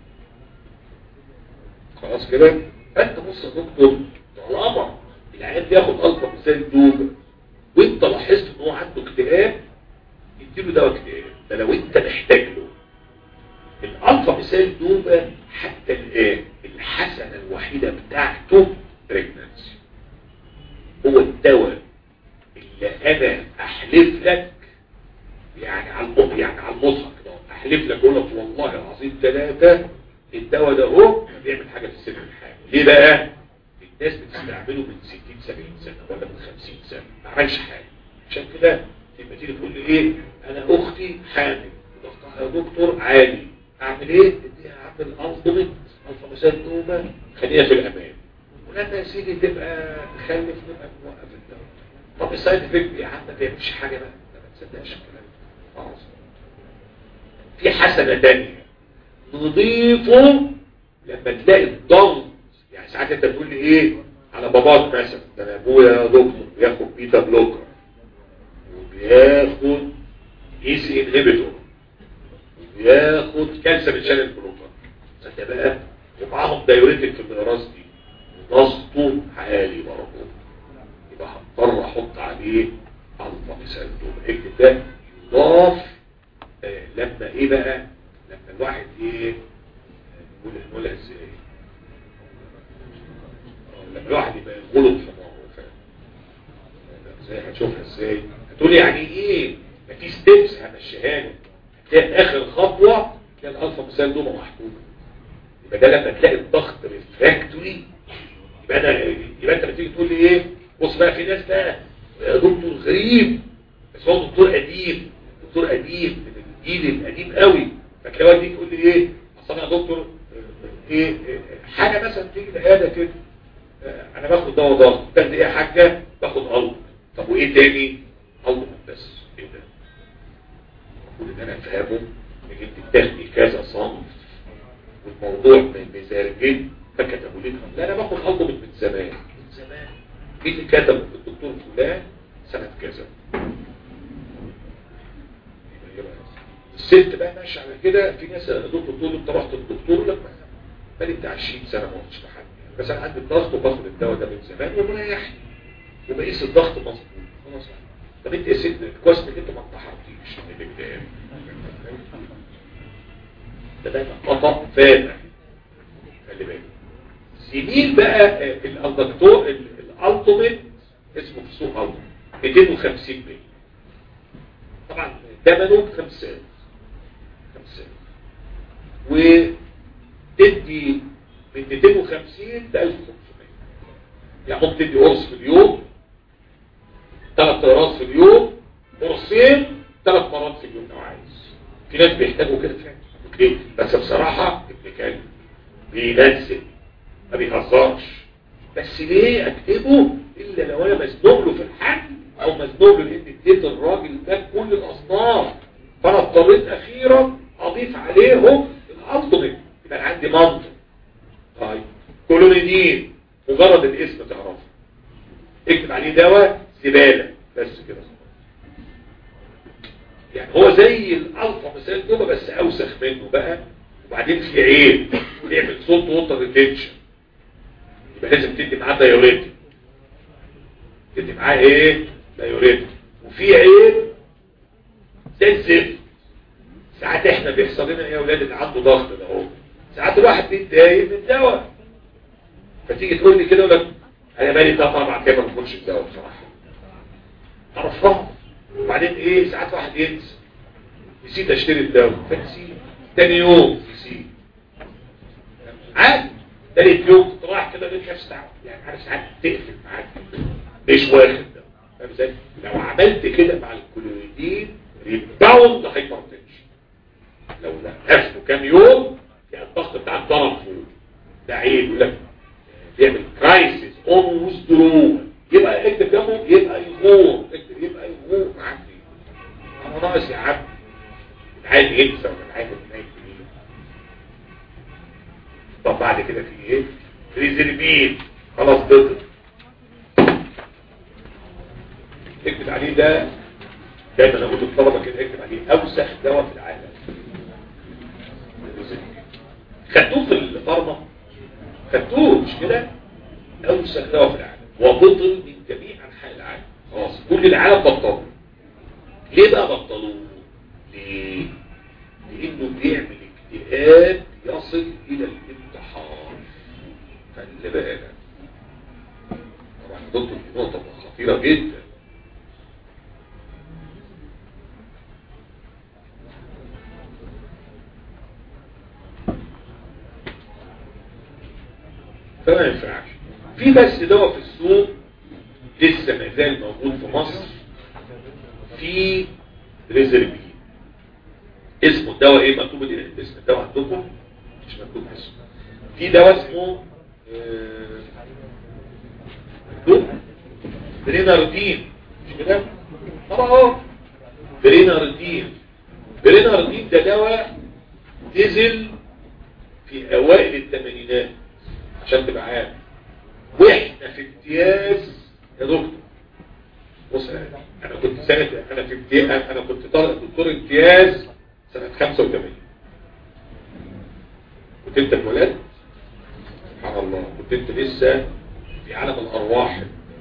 خلاص كده انت بص يا دكتور طالما العيان بياخد الفا مثال دوبا وانت لاحظت ان هو عنده اكتئاب اديله دواء اكتئاب ده لو انت محتاج له الالفا مثال دوبا حتى الان الحسنه الوحيده بتاعته بريجنانسي هو الدواء اللي انا احلف لك يعني على المطلق يعني على المصحف كده احلف لك اقول لك والله العظيم ثلاثه الدواء ده اهو بيعمل حاجه في السن الحامل ليه بقى الناس بتستعمله من 60 70 سنه ولا من 50 سنه ما عملش حاجه عشان كده تبقى تيجي تقول لي ايه انا اختي حامل ضغطها يا دكتور عالي اعمل ايه اديها اعمل انظمه الفا مثال نوبه خليها في الامان ولما يا سيدي تبقى تخلف نبقى نوقف الدواء طب السايد افكت يا عم ما بيعملش حاجه بقى ما تصدقش الكلام خلاص في حسنه ثانيه نضيفه لما تلاقي الضغط يعني ساعات انت تقول لي ايه على باباك مثلا ده انا ابويا دكتور بياخد بيتا بلوكر وبياخد اي سي انهبيتور وبياخد كالسيوم شانل بلوكر انت بقى ومعاهم دايوريتك في المدرسه دي ضغطه عالي برضه يبقى هضطر احط عليه الفا مثال دول اكتب ده يضاف آه لما ايه بقى لما الواحد ايه نقول نقولها ازاي الواحد يبقى غلط في موضوع فاهم ازاي هتشوفها ازاي هتقول يعني ايه ما في ستيبس همشيها لك هتلاقي اخر خطوه تلاقي الالفا مثال دوما محطوطه يبقى ده لما تلاقي الضغط ريفراكتوري يبقى انا يبقى انت بتيجي تقول لي ايه بص بقى في ناس بقى يا دكتور غريب بس هو دكتور قديم دكتور قديم من الجيل القديم قوي فتلاقي دي تقول لي ايه اصل انا يا دكتور ايه إيه، حاجه مثلا تيجي العياده كده آه، انا باخد دواء ضغط باخد ايه يا حاجه باخد قلب طب وايه تاني قلب بس ايه ده المفروض ان انا افهمه انك انت بتاخدي كذا صنف والموضوع مزارجين فكتبوا لي لا انا باخد قلب من زمان من زمان مين اللي كتبه الدكتور فلان سنه كذا الست بقى ماشيه على كده في ناس دكتور تقول له انت رحت للدكتور يقول لك ما- بقالي بتاع 20 سنه ما رحتش لحد بس انا عندي الضغط وباخد الدواء ده من زمان ومريحني وبقيس الضغط مظبوط خلاص طب انت يا ست كويس انك انت ما انتحرتيش من الاكتئاب ده دايما خطا فادح خلي بالك زميل بقى آه، الدكتور الالتيميت اسمه في السوق التيميت 250 جنيه طبعا ثمنه خمسات خمسات وتدي من 250 ل 1500 يعني ممكن تدي قرص في اليوم ثلاث قراص في اليوم قرصين ثلاث مرات في اليوم لو عايز في ناس بيحتاجوا كده فعلا اوكي بس بصراحة ابن كلب بينزل ما بيهزرش بس ليه اكتبه الا لو انا مزنوق له في الحل او مزنوق له لان اديت الراجل ده كل الاصناف فانا اضطريت اخيرا اضيف عليهم الالتيميت يبقى أنا عندي منطق طيب كلونيدين مجرد الاسم تعرفه اكتب عليه دواء زبالة بس كده يعني هو زي الالفا مثال دوبا بس اوسخ منه بقى وبعدين في عيب بيعمل صوت ووتر ريتنشن يبقى لازم تدي معاه دايوريتك تدي معاه ايه دايوريتك وفي عيب زي الزفت ساعات احنا بيحصل لنا ايه يا اولاد اللي عنده ضغط ده اهو ساعات الواحد بيتضايق من الدواء فتيجي تقول لي كده يقول لك انا بالي ثلاث اربع ايام ما باخدش الدواء بصراحه عرفها وبعدين ايه ساعات واحد ينسى نسيت اشتري الدواء فنسيت تاني يوم نسيت عادي تالت يوم كنت رايح كده لقيت نفسي تعب يعني عارف ساعات تقفل معاك مش واخد ده فاهم ازاي؟ لو عملت كده مع الكلوريدين ريباوند هايبرتنشن لو لقفته كام يوم يعني الضغط بتاعك ضرب فوق ده عيب يقول لك بيعمل كرايسيس اون ويزدرو يبقى اكتب جنبه يبقى يغور اكتب يبقى يغور معاك ليه؟ انا ناقص يا عم عايز ينسى ولا عايز ينسى طب بعد كده في ايه ريزربين خلاص بطل اكتب عليه ده دايما انا قلت للطلبه كده اكتب عليه اوسخ دواء في العالم خدوه في الفارما خدوه مش كده اوسخ دواء في العالم وبطل من جميع انحاء العالم خلاص كل العالم بطلوا ليه بقى بطلوه ليه لانه بيعمل اكتئاب يصل الى الانتحار خلي بالك طبعا دكتور دي نقطه خطيره جدا فما ينفعش في بس دواء في السوق لسه ما زال موجود في مصر في ريزربين اسمه الدواء ايه مكتوب دي اسم الدواء عندكم مش مكتوب اسمه في دواء اسمه آه، مكتوب بريناردين مش كده طبعا اهو بريناردين بريناردين ده دواء نزل في اوائل الثمانينات عشان تبقى عارف واحنا في امتياز يا دكتور بص انا كنت سنه انا في امتياز انا كنت طالب دكتور امتياز سنه 85 كنت انت اتولدت سبحان الله كنت انت لسه في عالم الارواح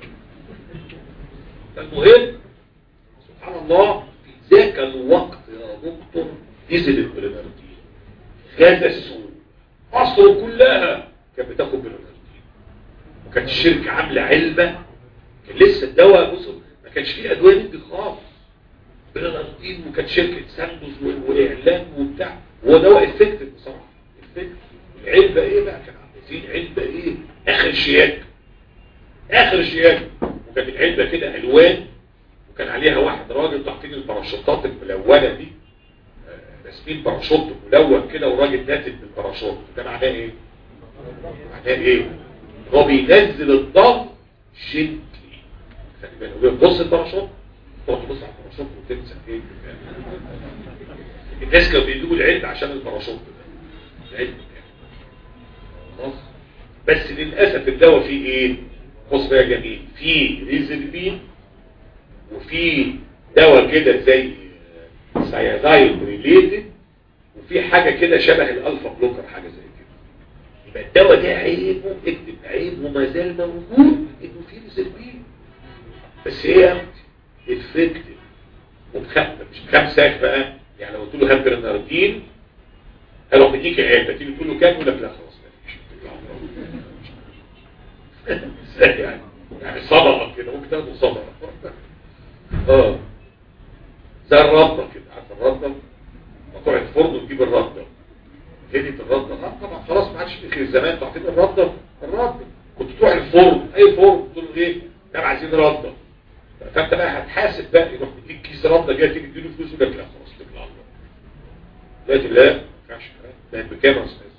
المهم سبحان الله في ذاك الوقت يا دكتور نزل البريماردين غزا السوق مصر كلها كانت بتاخد بالونالدين وكانت الشركة عاملة علبة كان لسه الدواء بصوا ما كانش فيه ادوية دي خالص بنادين وكانت شركة ساندوز و- واعلان وبتاع هو دواء افكتيف بصراحة افكتيف العلبة ايه بقى كان عاملين علبة ايه اخر شياكة اخر شياكة وكانت العلبة كده الوان وكان عليها واحد راجل تحطين الباراشوتات الملونة دي آه، راسمين باراشوت ملون كده وراجل نازل بالباراشوت ده معناه ايه؟ معناه ايه؟ هو بينزل الضغط جنتلي خلي بالك بص الباراشوت تقعد تبص على الباراشوت وتنسى ايه الناس كانوا بيجيبوا العلم عشان الباراشوت ده العلم خلاص بس للاسف الدواء فيه ايه؟ بص بقى يا جميل فيه ريزلبين وفي دواء كده زي سايزايد ريليتد وفي حاجة كده شبه الالفا بلوكر حاجة زي كده يبقى الدواء ده عيبه اكتب عيبه ما زال موجود انه فيه ريزلبين بس هي افكتيف وبخمسة مش بخمسة بقى يعني لو قلت له هات برناردين هروح مديك علبة تيجي تقول له كام يقول لك لا خلاص مفيش ازاي يعني يعني صدقة كده ممكن تاخده صدقة اه زي الردة كده عارف الردة مقطوعة فرن وتجيب الردة هدية الردة لا طبعا خلاص ما عادش في خير زمان انتوا عارفين الردة الردة كنت تروح الفرن اي فرن تقول له ايه احنا عايزين ردة فانت بقى هتحاسب بقى يروح مديك كيس ردة جاي تيجي تديله فلوس ويقول لك لا خلاص اتكل على الله دلوقتي لا ما ينفعش ده بكام يا استاذ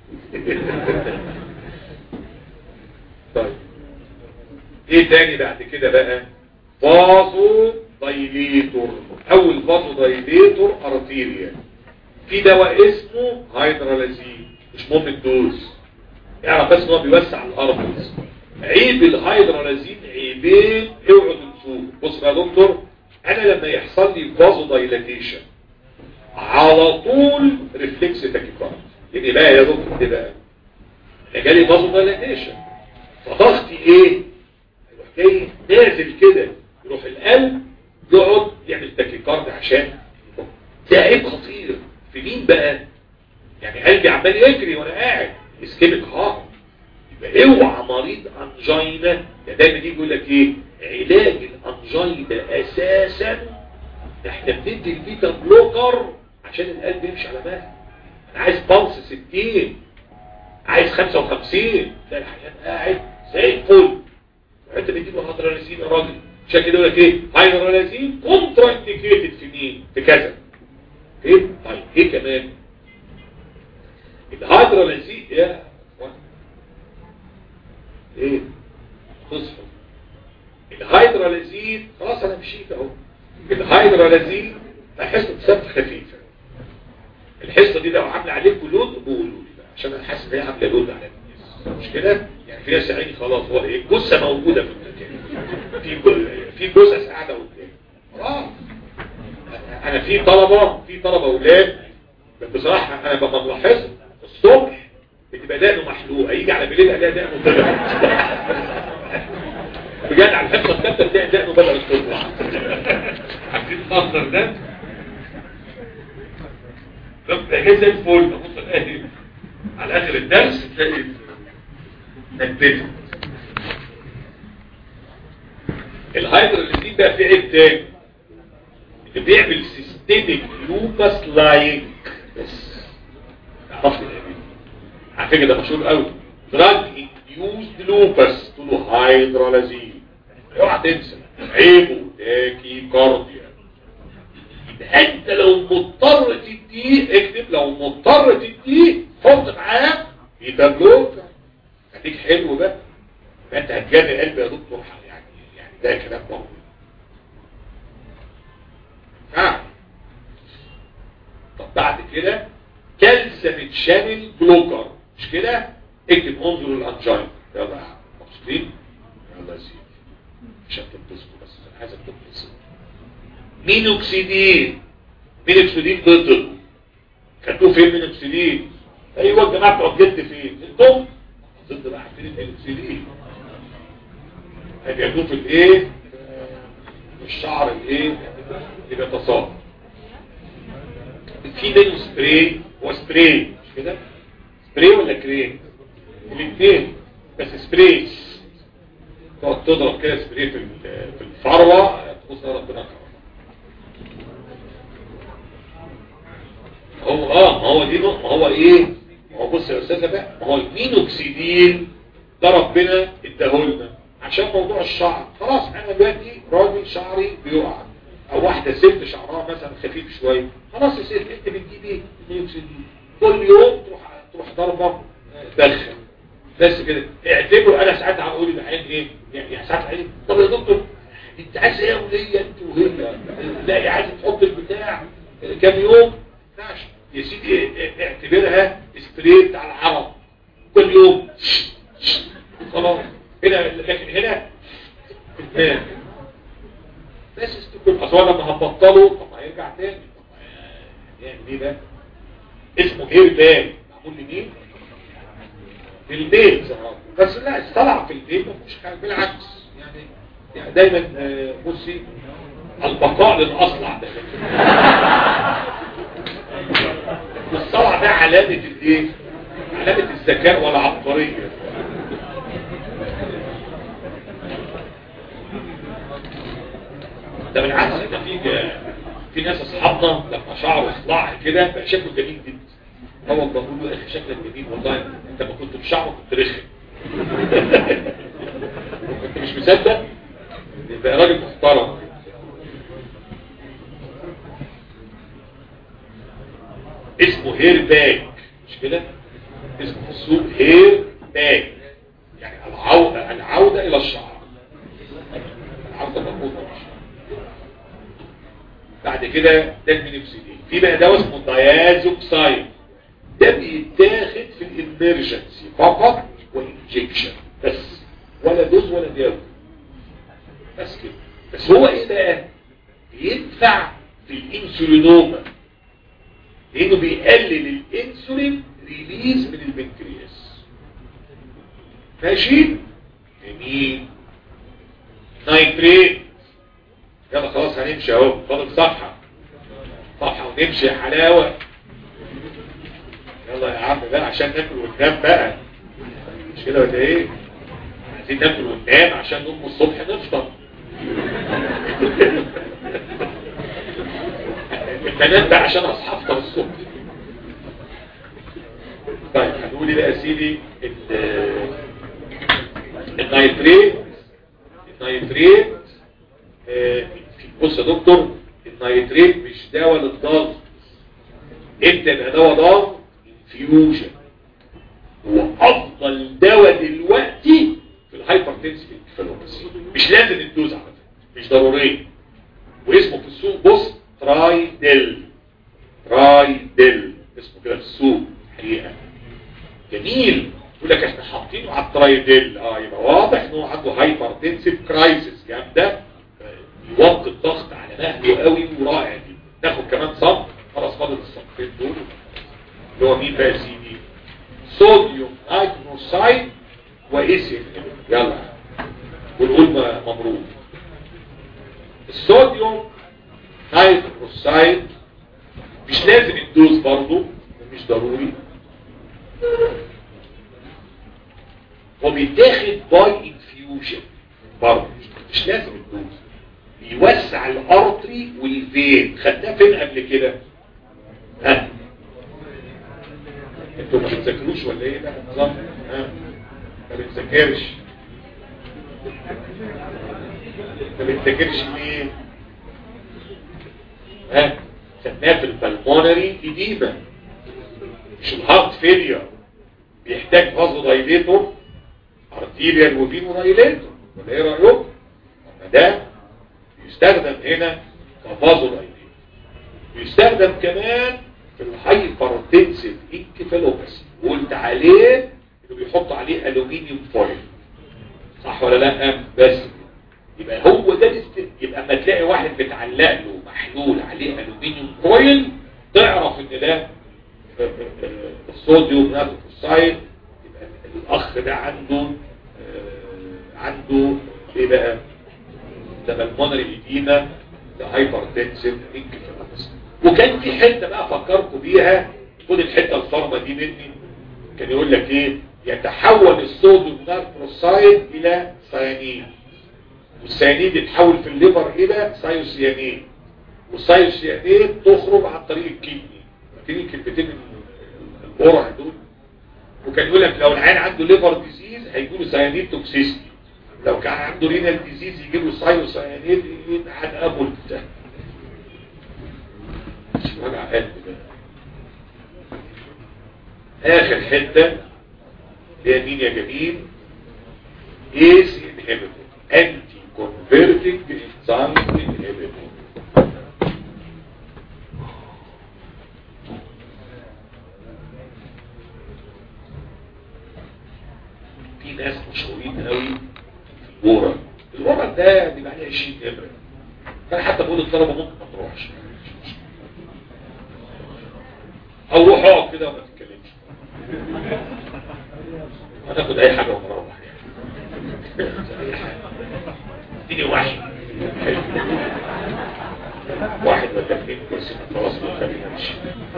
طيب ايه تاني بعد كده بقى فازو دايليتور اول فازو دايليتور ارتيريا في دواء اسمه هيدرالازين مش مهم الدوز اعرف بس ان هو بيوسع الارض عيب الهيدرالازين عيبين اوعوا تنسوه بص بقى يا دكتور انا لما يحصل لي فازو دايلاتيشن على طول ريفلكس تاكيكارد يعني بقى يا دكتور ايه بقى انا جالي فازو دايلاتيشن فضغطي ايه يروح جاي نازل كده يروح القلب يقعد يعمل تاكيكارد عشان ده عيب خطير في مين بقى يعني قلبي عمال يجري وانا قاعد اسكيميك هارت يبقى اوعى مريض انجينا ده دايما يجي يقول لك ايه علاج الانجينا اساسا ده احنا بندي البيتا بلوكر عشان القلب يمشي على مهل انا عايز بالس 60 عايز 55 تلاقي الحياه قاعد زي الفل انت بتجيب هيدرالازين يا راجل عشان كده يقول لك ايه هيدرالازين كونترا انديكيتد في مين في كذا ايه طيب ايه كمان الهيدرالازين يا اخوان ايه تصحوا الهيدرالازين خلاص انا مشيت اهو الهيدرالازين حصه سبت خفيفه الحصه دي لو عامله عليكم لود قولوا لي بقى عشان انا حاسس ان هي عامله لود على الناس مش كده يعني في ناس يا عيني خلاص هو ايه جثه موجوده في المكان في جو- في جثث قاعده قدام خلاص انا في طلبه في طلبه اولاد بصراحه انا ببقى ملاحظ الصبح بتبقى دقنه محلوقه يجي على بالليل الاقي دقنه طلع بجد على الحصه الثالثه تلاقي دقنه بدات تطلع عارفين المنظر ده تلاقي زي الفل بص الاقي على اخر الدرس تلاقي نكتته الهايدراليزين بقى في عيب تاني اللي بيعمل سيستميك لوبس لايك بس عرفت العيب على فكره ده مشهور قوي دراج انديوزد لوبس تقول له هايدرالازين اوعى تنسى عيبه تاكي كارديا يبقى انت لو مضطر تديه اكتب لو مضطر تديه حط معاه يتبلوك خليك حلو بقى يبقى انت هتجري قلبي يا دكتور يعني يعني ده كلام موجود ها طب بعد كده كالسيوم شامل بلوكر مش كده اكتب انظر الانجين يلا يا عم مبسوطين يلا يا سيدي عشان تنبسطوا بس انا عايزك تنبسط مينوكسيدين مينوكسيدين ضد خدوه فين مينوكسيدين ايوه الجماعه بتوع الجد فين انتم ضد بقى عارفين المينوكسيدين هيبيعوه في الايه الشعر الايه اللي بيتصاب في منه سبراي هو سبراي مش كده سبراي ولا كريم الاثنين بس سبراي تقعد تضرب كده سبراي في ال- في الفروه تبص يا ربنا كرم هو اه ما هو دي نقطة ما هو ايه ما هو بص يا استاذه بقى ما هو المينوكسيديل ده ربنا اداهولنا عشان موضوع الشعر خلاص انا دلوقتي راجل شعري بيقع او واحده ست شعرها مثلا خفيف شويه خلاص يا ست انت بتجيب ايه المينوكسيديل كل يوم تروح تروح ضربه دخن بس كده اعتبروا انا ساعات هقول للعيال ايه يعني ساعات العيال طب يا دكتور انت عايز ايه يا وليه انت وهي لا يا عايز تحط البتاع كام يوم ينفعش يا سيدي اه- اعتبرها سبراي بتاع العرب كل يوم خلاص هنا لكن هنا بتنام بس استكون اصل هو لما هتبطله طب ما هيرجع تاني طب ما هيعمل ايه ده اسمه هير باك معمول لمين في البيت زمان. بس لا طلع في البيت مش حاجه بالعكس يعني يعني دايما آه، بصي البقاء للاصلع ده والصلع ده علامة الايه علامة الذكاء والعبقرية ده بالعكس ده في في ناس اصحابنا لما شعره اصلع كده بقى شكله جميل جدا هو والله بقول له يا اخي شكلك جميل والله انت ما كنت بشعره كنت رخم انت مش مصدق يبقى راجل محترم اسمه هير باك مش كده اسمه في السوق هير باك يعني العودة العودة الى الشعر العودة مربوطة بالشعر بعد كده ده المينوكسيدين في بقى دواء اسمه دايازوكسايد ده بيتاخد في الامرجنسي فقط وانجكشن بس ولا دوز ولا دواء بس كده بس هو ايه بقى بيدفع في الانسولينوما لانه بيقلل الانسولين ريليز من البنكرياس ماشي جميل نايتريت يلا خلاص هنمشي اهو فاضل صفحه صفحه ونمشي يا حلاوه يلا يا عم بقى عشان ناكل وننام بقى مش كده ولا ايه عايزين ناكل وننام عشان نقوم الصبح نفطر البنات بقى عشان اصحى افطر الصبح طيب هنقول ايه بقى يا سيدي ال- النيتريت النيتريت آه، بص يا دكتور النيتريت مش دواء للضغط امتى يبقى دواء ضغط انفيوجن هو افضل دواء دلوقتي في الهايبرتنسيف انكفالوباثي مش لازم الدوز على فكره مش ضروري واسمه في السوق بص ترايدل ترايدل اسمه كده في السوق حقيقه جميل يقول لك احنا حاطينه على الترايدل اه يبقى واضح ان هو عنده هايبرتنسيف كرايسيس جامده آه، يوطي الضغط على مهله قوي ورائع جدا ناخد كمان صف خلاص فاضل الصفين دول اللي هو مين بقى يا سيدي صوديوم هيدروسايد وايسين يلا ونقول م- مبروك الصوديوم هيدروسايد مش لازم الدوز برضه مش ضروري وبيتاخد باي انفيوجن برضه مش لازم الدوز بيوسع الارتري والفين خدناه فين قبل كده ها انتوا ما بتذاكروش ولا ايه بقى النظام ها ما بتذاكرش ما بتذاكرش ليه ها خدناه في البلمونري اديمه مش الهارت فيلير بيحتاج فازو دايليتور ارتيريال وفينو دايليتور ولا ايه رايكم طب ما ده يستخدم هنا كفازو دايليتور يستخدم كمان في الهايبرتنسيف انكفالوباثي وقلت عليه انه بيحط عليه الومنيوم فويل صح ولا لا بس يبقى هو ده الاست... يبقى اما تلاقي واحد متعلق له محلول عليه الومنيوم فويل تعرف ان ده الصوديوم ناتروكسايد يبقى الاخ ده عنده آه، عنده ايه بقى ده بالمونري ايديما ده هايبرتنسيف انكفالوباثي وكان في حته بقى فكركم بيها خد الحته الفارمه دي مني كان يقول لك ايه يتحول الصوديوم نيتروسايد الى سيانين والسيانين يتحول في الليفر الى سايوسيانين والسايوسيانين تخرج عن طريق الكدني فاكرين كلمتين القرع دول وكان يقول لك لو العيان عنده ليفر ديزيز هيجي له سيانين توكسيستي لو كان عنده رينال ديزيز يجي له سايوسيانين عن ابو البتاع مش وجع قلب ده اخر حته هي مين يا جميل ايس انهبيتور انتي كونفرتنج انزايم انهبيتور في ناس مشهورين قوي في الورق الورق ده بيبقى عليه 20 ابره فانا حتى بقول للطلبه ممكن ما تروحش او روح اقعد كده وما تتكلمش هتاخد اي حاجه ونروح يعني اي حاجه اديني واحد واحد ولا اثنين كرسي خلاص خلينا نمشي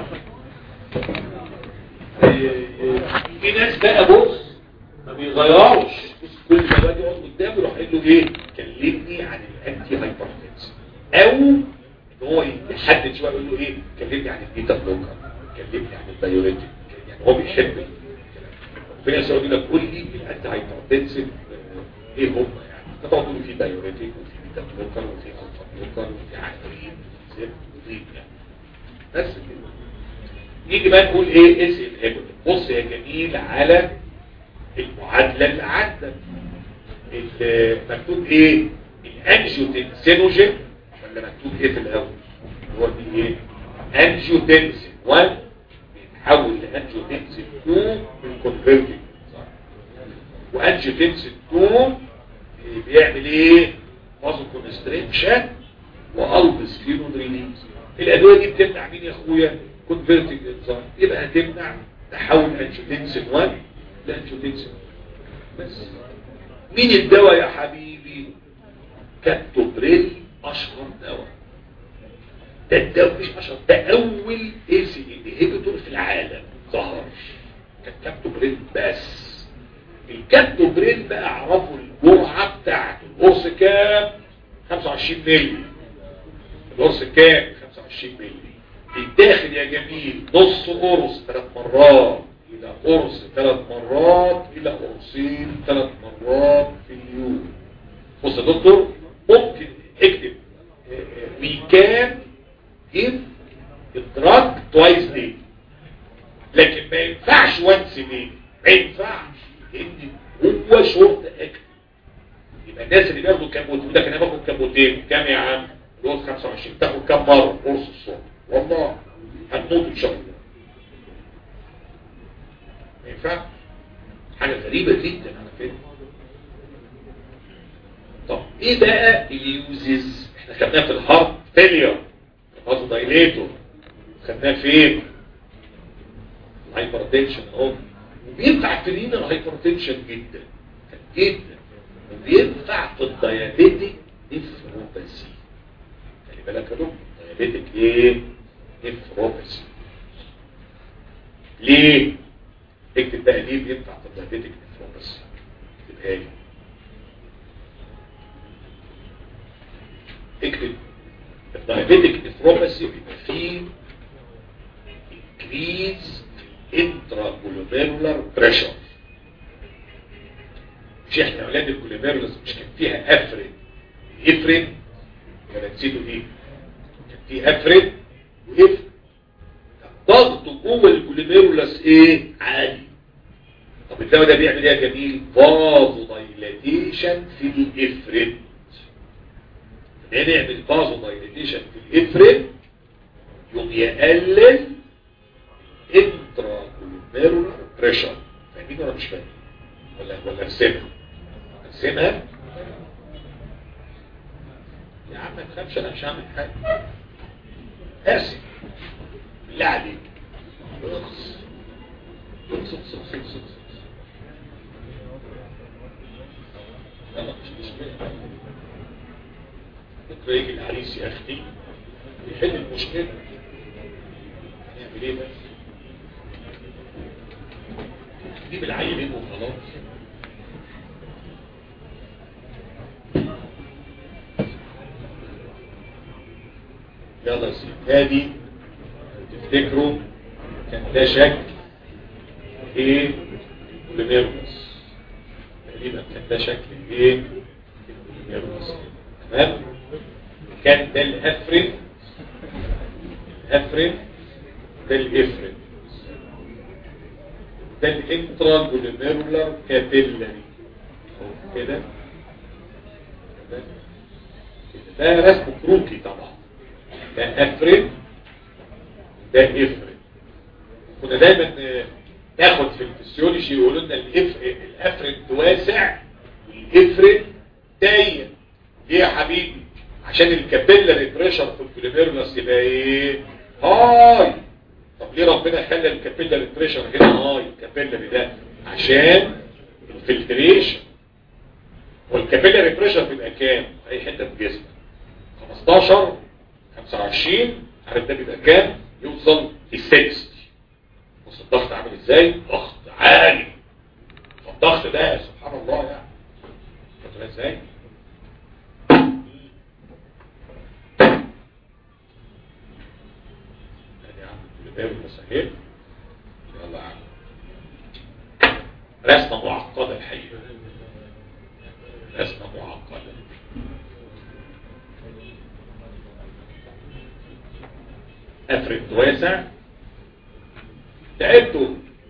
في ناس بقى بص ما بيغيروش كل ما باجي اقعد قدامه يروح قايل له ايه كلمني عن الانتي هايبرتنس او ان هو يحدد شويه يقول له ايه كلمني عن البيتا بلوكر كلمني عن البايوريتك يعني هو بيحب في ناس يقول لك قول لي الانتي هايبرتنسيف ايه هم يعني فطبعا تقول في بايوريتك وفي بيتا بلوكر وفي الفا بلوكر وفي عقارين وفي وفي يعني بس كده نيجي بقى نقول ايه اس انهبيتور بص يا جميل على المعادله اللي عندك مكتوب ايه الانجيوتنسينوجين ولا مكتوب ايه في الاول هو دي ايه انجيوتنسين 1 بيتحول لانجيوتنسين 2 بالكونفرتنج وانجيوتنسين 2 بيعمل ايه مازو كونستريكشن وقلب سفيرودرينيز الادويه دي بتمنع مين يا اخويا كونفرتنج انزيم يبقى هتمنع تحول انجيوتنسين 1 لانجيوتنسين بس مين الدواء يا حبيبي كابتوبريل اشهر دواء ده الدواء مش اشهر ده اول اي سي انهبيتور في العالم ظهر كان كابتوبريل بس الكابتوبريل بقى اعرفوا الجرعه بتاعته القرص كام 25 مللي القرص كام 25 مللي الداخل يا جميل نص قرص ثلاث مرات الى قرص ثلاث مرات الى قرصين ثلاث مرات في اليوم بص يا دكتور ممكن اكتب we can give the drug twice day لكن ما ينفعش once day ما ينفعش لان هو شورت اكت يبقى الناس اللي بياخدوا كام يقول لك انا باخد كام كام يا عم الوقت 25 تاخد كام مره قرص الصبح والله هتموت ان شاء الله ما ينفعش حاجة غريبة جدا على فكرة طب ايه بقى اليوزز احنا خدناه في الهارت فيلير الهارت دايليتور خدناه فين الهايبرتنشن اهو وبينفع في لينا الهايبرتنشن جدا جدا وبينفع في الديابيتك نفروباسي خلي بالك يا دكتور ديابيتك ايه نفروباسي ليه اكتب بقى ليه بينفع في الدايابيتك نفروباسي اكتبها لي اكتب الدايابيتك نفروباسي بيبقى فيه انكريز في الانتراجلوميرولار بريشر مش احنا اولاد الجلوميرولار مش كان فيها افرين افرين ولا نسيته ايه كان في افرين وافرين ضغط جوه الجلوميرولاس ايه عالي طب الدواء ده بيعمل ايه يا جميل فازو دايلاتيشن في الافرين لان يعمل فازو دايلاتيشن في الافرين يقوم يقلل انترا جلوميرولار بريشر فاهمين ولا مش فاهم ولا ولا ارسمها ارسمها يا عم ما تخافش انا مش هعمل حاجه ارسم بالله عليك اخص اخص اخص اخص اخص يلا مش مشكلة بكرة يجي العريس يا اختي يحل المشكلة هنعمل ايه بس نجيب العينين وخلاص يلا يا سيدي هادي تفتكروا كان ده شكل ايه بنيرمس تقريبا كان ده شكل ايه بنيرمس تمام كان ده الافرين الافرين ده الافرين ده الانترا جلوميرولار كابيلاري كده ده رسم كروكي طبعا ده افرين ده افرين كنا دايما ناخد في الفسيولوجي يقولوا لنا الافرين واسع والافرين ضيق ليه يا حبيبي عشان الكابيلاري بريشر في الجلوميرولس يبقى ايه هاي طب ليه ربنا خلى الكابيلاري بريشر هنا هاي الكابيلاري ده عشان الفلتريشن والكابيلاري بريشر بيبقى كام في اي حته في جسمك 15 25 عارف ده بيبقى كام يوصل ل 60 بص الضغط عامل ازاي ضغط عالي الضغط ده سبحان الله يعني شفت ازاي يا عم الباب المساهيل يلا يا عم رسمة معقدة الحقيقة رسمة معقدة افرد واسع تعبتوا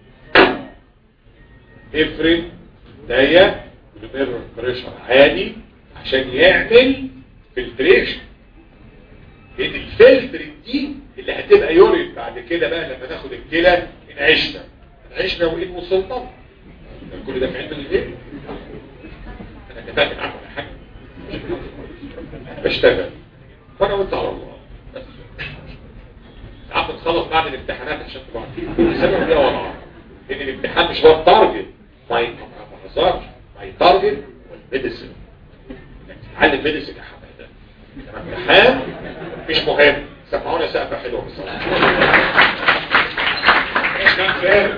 افرد ضيق بمر بريشر عالي عشان يعمل فلتريشن لان الفلتر دي اللي هتبقى يورين بعد كده بقى لما ناخد الكلى ان عشنا ان عشنا وان وصلنا كل ده في علم الغيب انا كتبت معاكم يا حاجه بشتغل فانا قلت على الله بس ساعات بتخلص بعد الامتحانات عشان تبقى عارفين سبب ده ورا لان الامتحان مش هو التارجت ما يهزرش ما يتارجت والميديسن انك تتعلم ميديسن يا حبيبي ده الامتحان مش مهم سمعونا سقفه حلوه بصراحه مش كان فاهم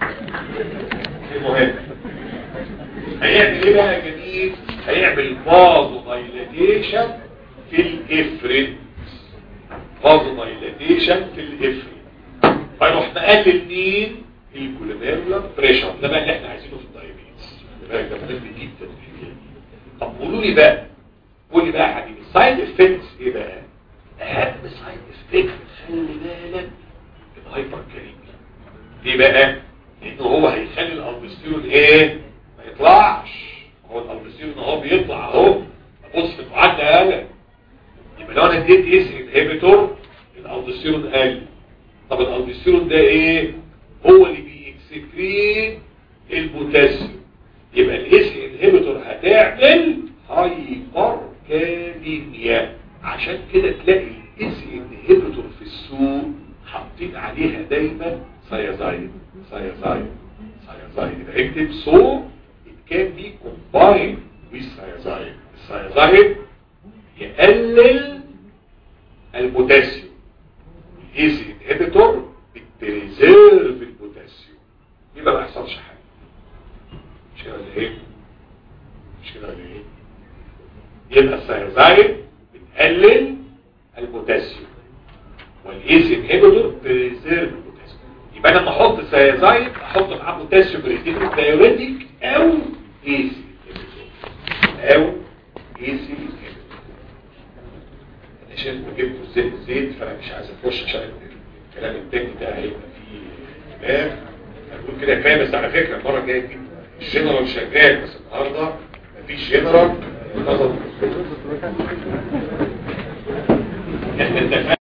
المهم هيعمل ايه بقى جديد هيعمل فازو دايلاتيشن في الافرين فازو دايلاتيشن في الافرين فيروح مقلل مين الكوليميرولار بريشر ده بقى اللي احنا عايزينه في الدايابيتس ده مهم جدا طب قولوا لي بقى قول لي بقى يا حبيبي السايد افكتس ايه بقى اهم سايد افكت خلي بالك الهايبر كاريميا ليه بقى لانه هو هيخلي الالبستيرون ايه ما يطلعش هو الالبستيرون اهو بيطلع اهو بص في المعادله قال يبقى لو انا اديت اس انهبيتور الالبستيرون قل طب الالبستيرون ده ايه هو اللي بيكسكريت البوتاسيوم يبقى الاس انهبيتور هتعمل هايبر كاليميا عشان كده تلاقي الاس انهبيتور في السوق حاطين عليها دايما سيازايد سيازايد سيازايد يبقى اكتب سو it can be combined with سيازايد السيازايد يقلل البوتاسيوم الاس انهبيتور بتريزيرف البوتاسيوم يبقى ما يحصلش حاجه مش كده ولا ايه مش كده ولا ايه يبقى السيازايد بتقلل البوتاسيوم والايس انهبيتور بريزيرف البوتاسيوم يبقى انا لما احط سيازايد احط معاه بوتاسيوم ريديتور دايوريتيك او ايس او ايس انا شايف جبت زيت زيت فانا مش عايز اخش عشان الكلام التاني ده هيبقى فيه كلام هنقول كده كفايه بس على فكره المره الجايه دي الجنرال شغال بس النهارده مفيش جنرال نظر احنا اتفقنا